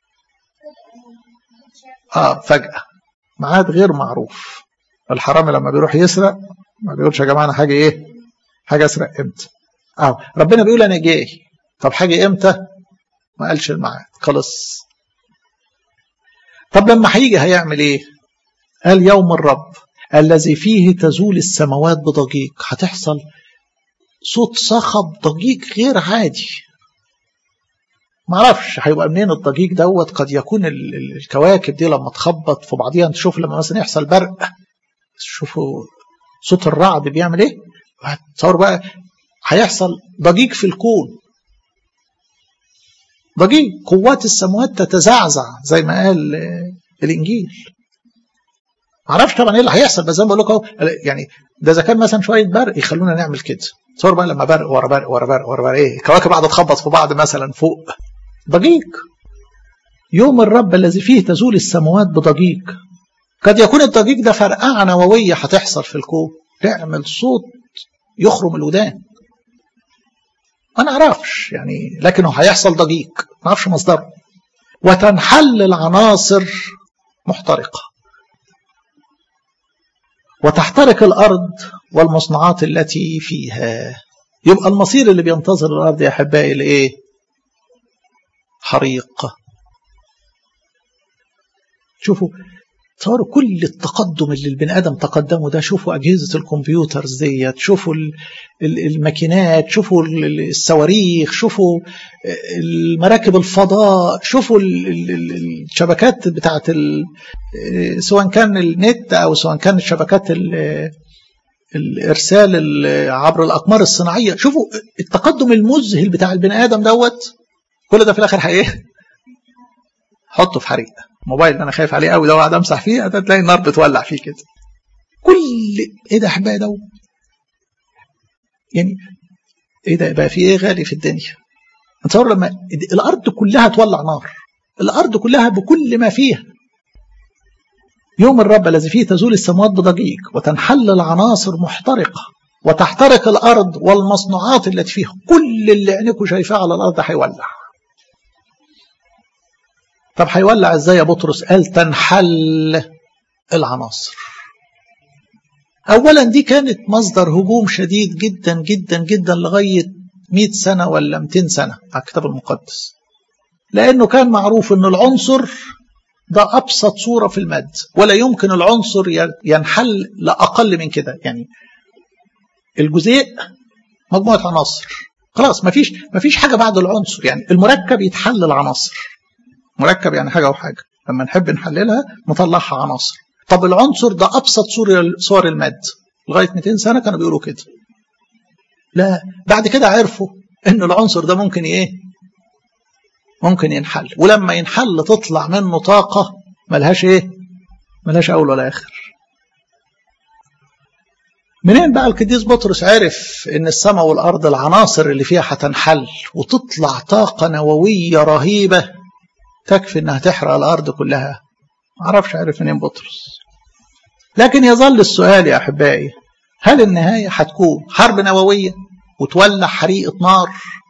اه فجأة ميعاد غير معروف الحرامي لما بيروح يسرق ما بيقولش يا جماعة أنا حاجة إيه حاجة أسرق إمتى اه ربنا بيقول أنا جاي طب حاجة إمتى ما قالش الميعاد خلص طب لما هيجي هيعمل إيه قال يوم الرب الذي فيه تزول السماوات بضجيج هتحصل صوت صخب ضجيج غير عادي معرفش هيبقى منين الضجيج دوت قد يكون الكواكب دي لما تخبط في بعضيها تشوف لما مثلا يحصل برق شوفوا صوت الرعد بيعمل ايه هتصور بقى هيحصل ضجيج في الكون ضجيج قوات السماوات تتزعزع زي ما قال الانجيل معرفش طبعا ايه اللي هيحصل بس زي ما بقول لكم يعني ده اذا كان مثلا شويه برق يخلونا نعمل كده تصور بقى لما برق ورا برق ورا برق ورا برق ايه الكواكب قاعده تخبط في بعض مثلا فوق ضجيج يوم الرب الذي فيه تزول السماوات بضجيج قد يكون الضجيج ده فرقعه نوويه هتحصل في الكون تعمل صوت يخرم الودان ما نعرفش يعني لكنه هيحصل ضجيج ما نعرفش مصدره وتنحل العناصر محترقه وتحترق الارض والمصنوعات التي فيها يبقى المصير اللي بينتظر الارض يا احبائي لايه حريق شوفوا تصوروا كل التقدم اللي البني ادم تقدمه ده شوفوا اجهزه الكمبيوترز ديت شوفوا الماكينات شوفوا الصواريخ شوفوا المراكب الفضاء شوفوا الشبكات بتاعت سواء كان النت او سواء كانت شبكات الارسال عبر الاقمار الصناعيه شوفوا التقدم المذهل بتاع البني ادم دوت كل ده في الاخر ايه حطه في حريق الموبايل اللي انا خايف عليه قوي ده وقاعد امسح فيه هتلاقي النار بتولع فيه كده كل ايه ده احبائي ده يعني ايه ده بقى في ايه غالي في الدنيا تصور لما الارض كلها تولع نار الارض كلها بكل ما فيها يوم الرب الذي فيه تزول السماوات بضجيج وتنحل العناصر محترقه وتحترق الارض والمصنوعات التي فيها كل اللي عينكم شايفاه على الارض هيولع طب هيولع ازاي يا بطرس قال تنحل العناصر اولا دي كانت مصدر هجوم شديد جدا جدا جدا لغايه 100 سنه ولا 200 سنه على الكتاب المقدس لانه كان معروف ان العنصر ده ابسط صوره في المد ولا يمكن العنصر ينحل لاقل من كده يعني الجزيء مجموعه عناصر خلاص مفيش مفيش حاجه بعد العنصر يعني المركب يتحل العناصر مركب يعني حاجه وحاجه لما نحب نحللها نطلعها عناصر طب العنصر ده ابسط صور صور الماد لغايه 200 سنه كانوا بيقولوا كده لا بعد كده عرفوا ان العنصر ده ممكن ايه ممكن ينحل ولما ينحل تطلع منه طاقه ملهاش ايه ملهاش اول ولا اخر منين بقى القديس بطرس عرف ان السماء والارض العناصر اللي فيها هتنحل وتطلع طاقه نوويه رهيبه تكفي انها تحرق الارض كلها معرفش عارف منين بطرس لكن يظل السؤال يا أحبائي هل النهاية هتكون حرب نووية وتولع حريقة نار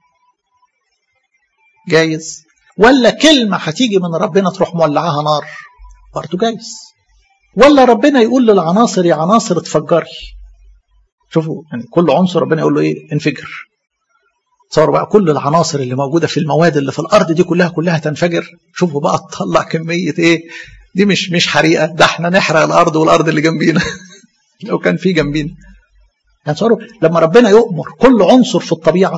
جايز ولا كلمة هتيجي من ربنا تروح مولعاها نار برضه جايز ولا ربنا يقول للعناصر يا عناصر اتفجري شوفوا يعني كل عنصر ربنا يقول له ايه انفجر تصوروا بقى كل العناصر اللي موجودة في المواد اللي في الأرض دي كلها كلها تنفجر شوفوا بقى تطلع كمية ايه دي مش مش حريقة ده احنا نحرق الأرض والأرض اللي جنبينا لو كان في جنبينا يعني تصوروا لما ربنا يؤمر كل عنصر في الطبيعة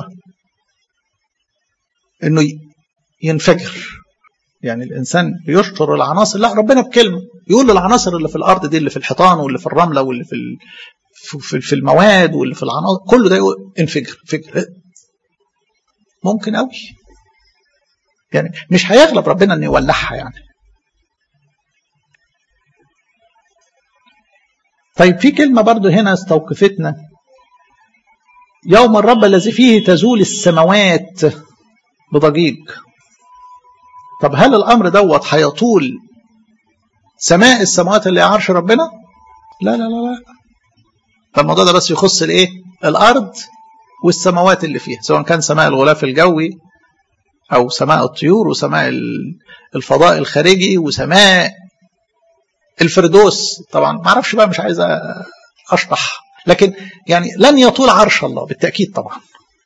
انه ينفجر يعني الانسان بيشطر العناصر لا ربنا بكلمه يقول للعناصر اللي في الارض دي اللي في الحيطان واللي في الرمله واللي في في في المواد واللي في العناصر كله ده يقول انفجر انفجر ممكن قوي يعني مش هيغلب ربنا انه يولعها يعني طيب في كلمه برضو هنا استوقفتنا يوم الرب الذي فيه تزول السماوات بضجيج طب هل الامر دوت هيطول سماء السماوات اللي عرش ربنا لا لا لا لا فالموضوع ده بس يخص الايه الارض والسماوات اللي فيها سواء كان سماء الغلاف الجوي او سماء الطيور وسماء الفضاء الخارجي وسماء الفردوس طبعا ما اعرفش بقى مش عايز اشرح لكن يعني لن يطول عرش الله بالتاكيد طبعا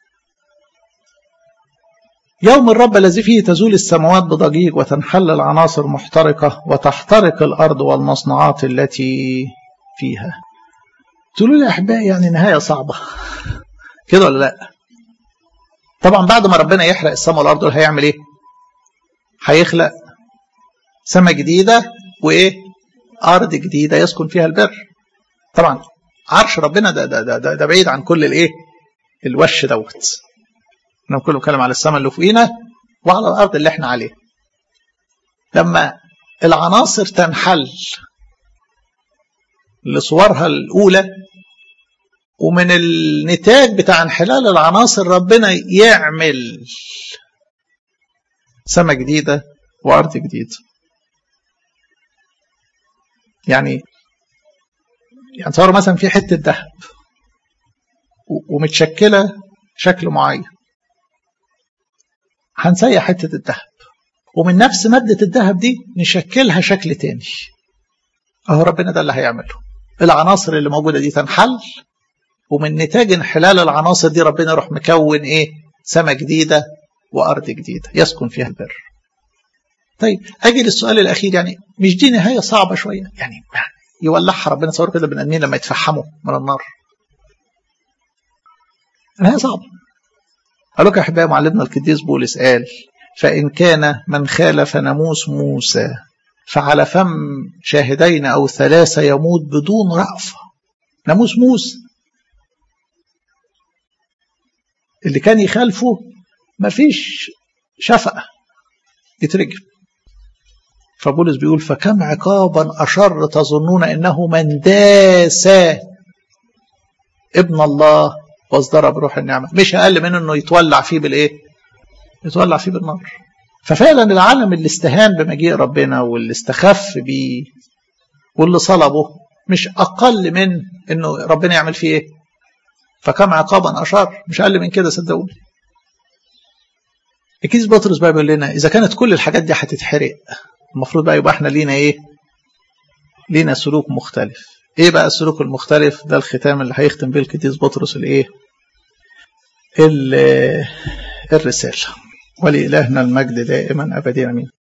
يوم الرب الذي فيه تزول السماوات بضجيج وتنحل العناصر محترقة وتحترق الأرض والمصنوعات التي فيها تقولوا لي أحبائي يعني نهاية صعبة كده ولا لا طبعا بعد ما ربنا يحرق السماء والأرض دول هيعمل إيه هيخلق سماء جديدة وإيه أرض جديدة يسكن فيها البر طبعا عرش ربنا ده ده ده, ده, ده بعيد عن كل الإيه الوش دوت احنا كله بنتكلم على السماء اللي فوقينا وعلى الارض اللي احنا عليها لما العناصر تنحل لصورها الاولى ومن النتاج بتاع انحلال العناصر ربنا يعمل سماء جديدة وأرض جديدة يعني يعني تصوروا مثلا في حتة ذهب ومتشكلة شكل معين هنسيح حتة الذهب ومن نفس مادة الذهب دي نشكلها شكل تاني اهو ربنا ده اللي هيعمله العناصر اللي موجودة دي تنحل ومن نتاج انحلال العناصر دي ربنا يروح مكون ايه سماء جديدة وأرض جديدة يسكن فيها البر طيب أجي للسؤال الأخير يعني مش دي نهاية صعبة شوية يعني يولعها ربنا صور كده بني آدمين لما يتفحموا من النار نهاية صعبة قال لك يا أحبائي معلمنا القديس بولس قال فإن كان من خالف ناموس موسى فعلى فم شاهدين أو ثلاثة يموت بدون رأفة ناموس موسى اللي كان يخالفه مفيش شفقة يترجم فبولس بيقول فكم عقابا أشر تظنون إنه من داس ابن الله واصدر بروح النعمة مش أقل من إنه يتولع فيه بالإيه يتولع فيه بالنار ففعلا العالم اللي استهان بمجيء ربنا واللي استخف بيه واللي صلبه مش أقل من إنه ربنا يعمل فيه إيه فكم عقابا أشر مش أقل من كده صدقوني الكيس بطرس بقى بيقول لنا إذا كانت كل الحاجات دي هتتحرق المفروض بقى يبقى احنا لينا إيه لينا سلوك مختلف إيه بقى السلوك المختلف ده الختام اللي هيختم بيه الكتيس بطرس الإيه الرسالة ولإلهنا المجد دائما أبدين أمين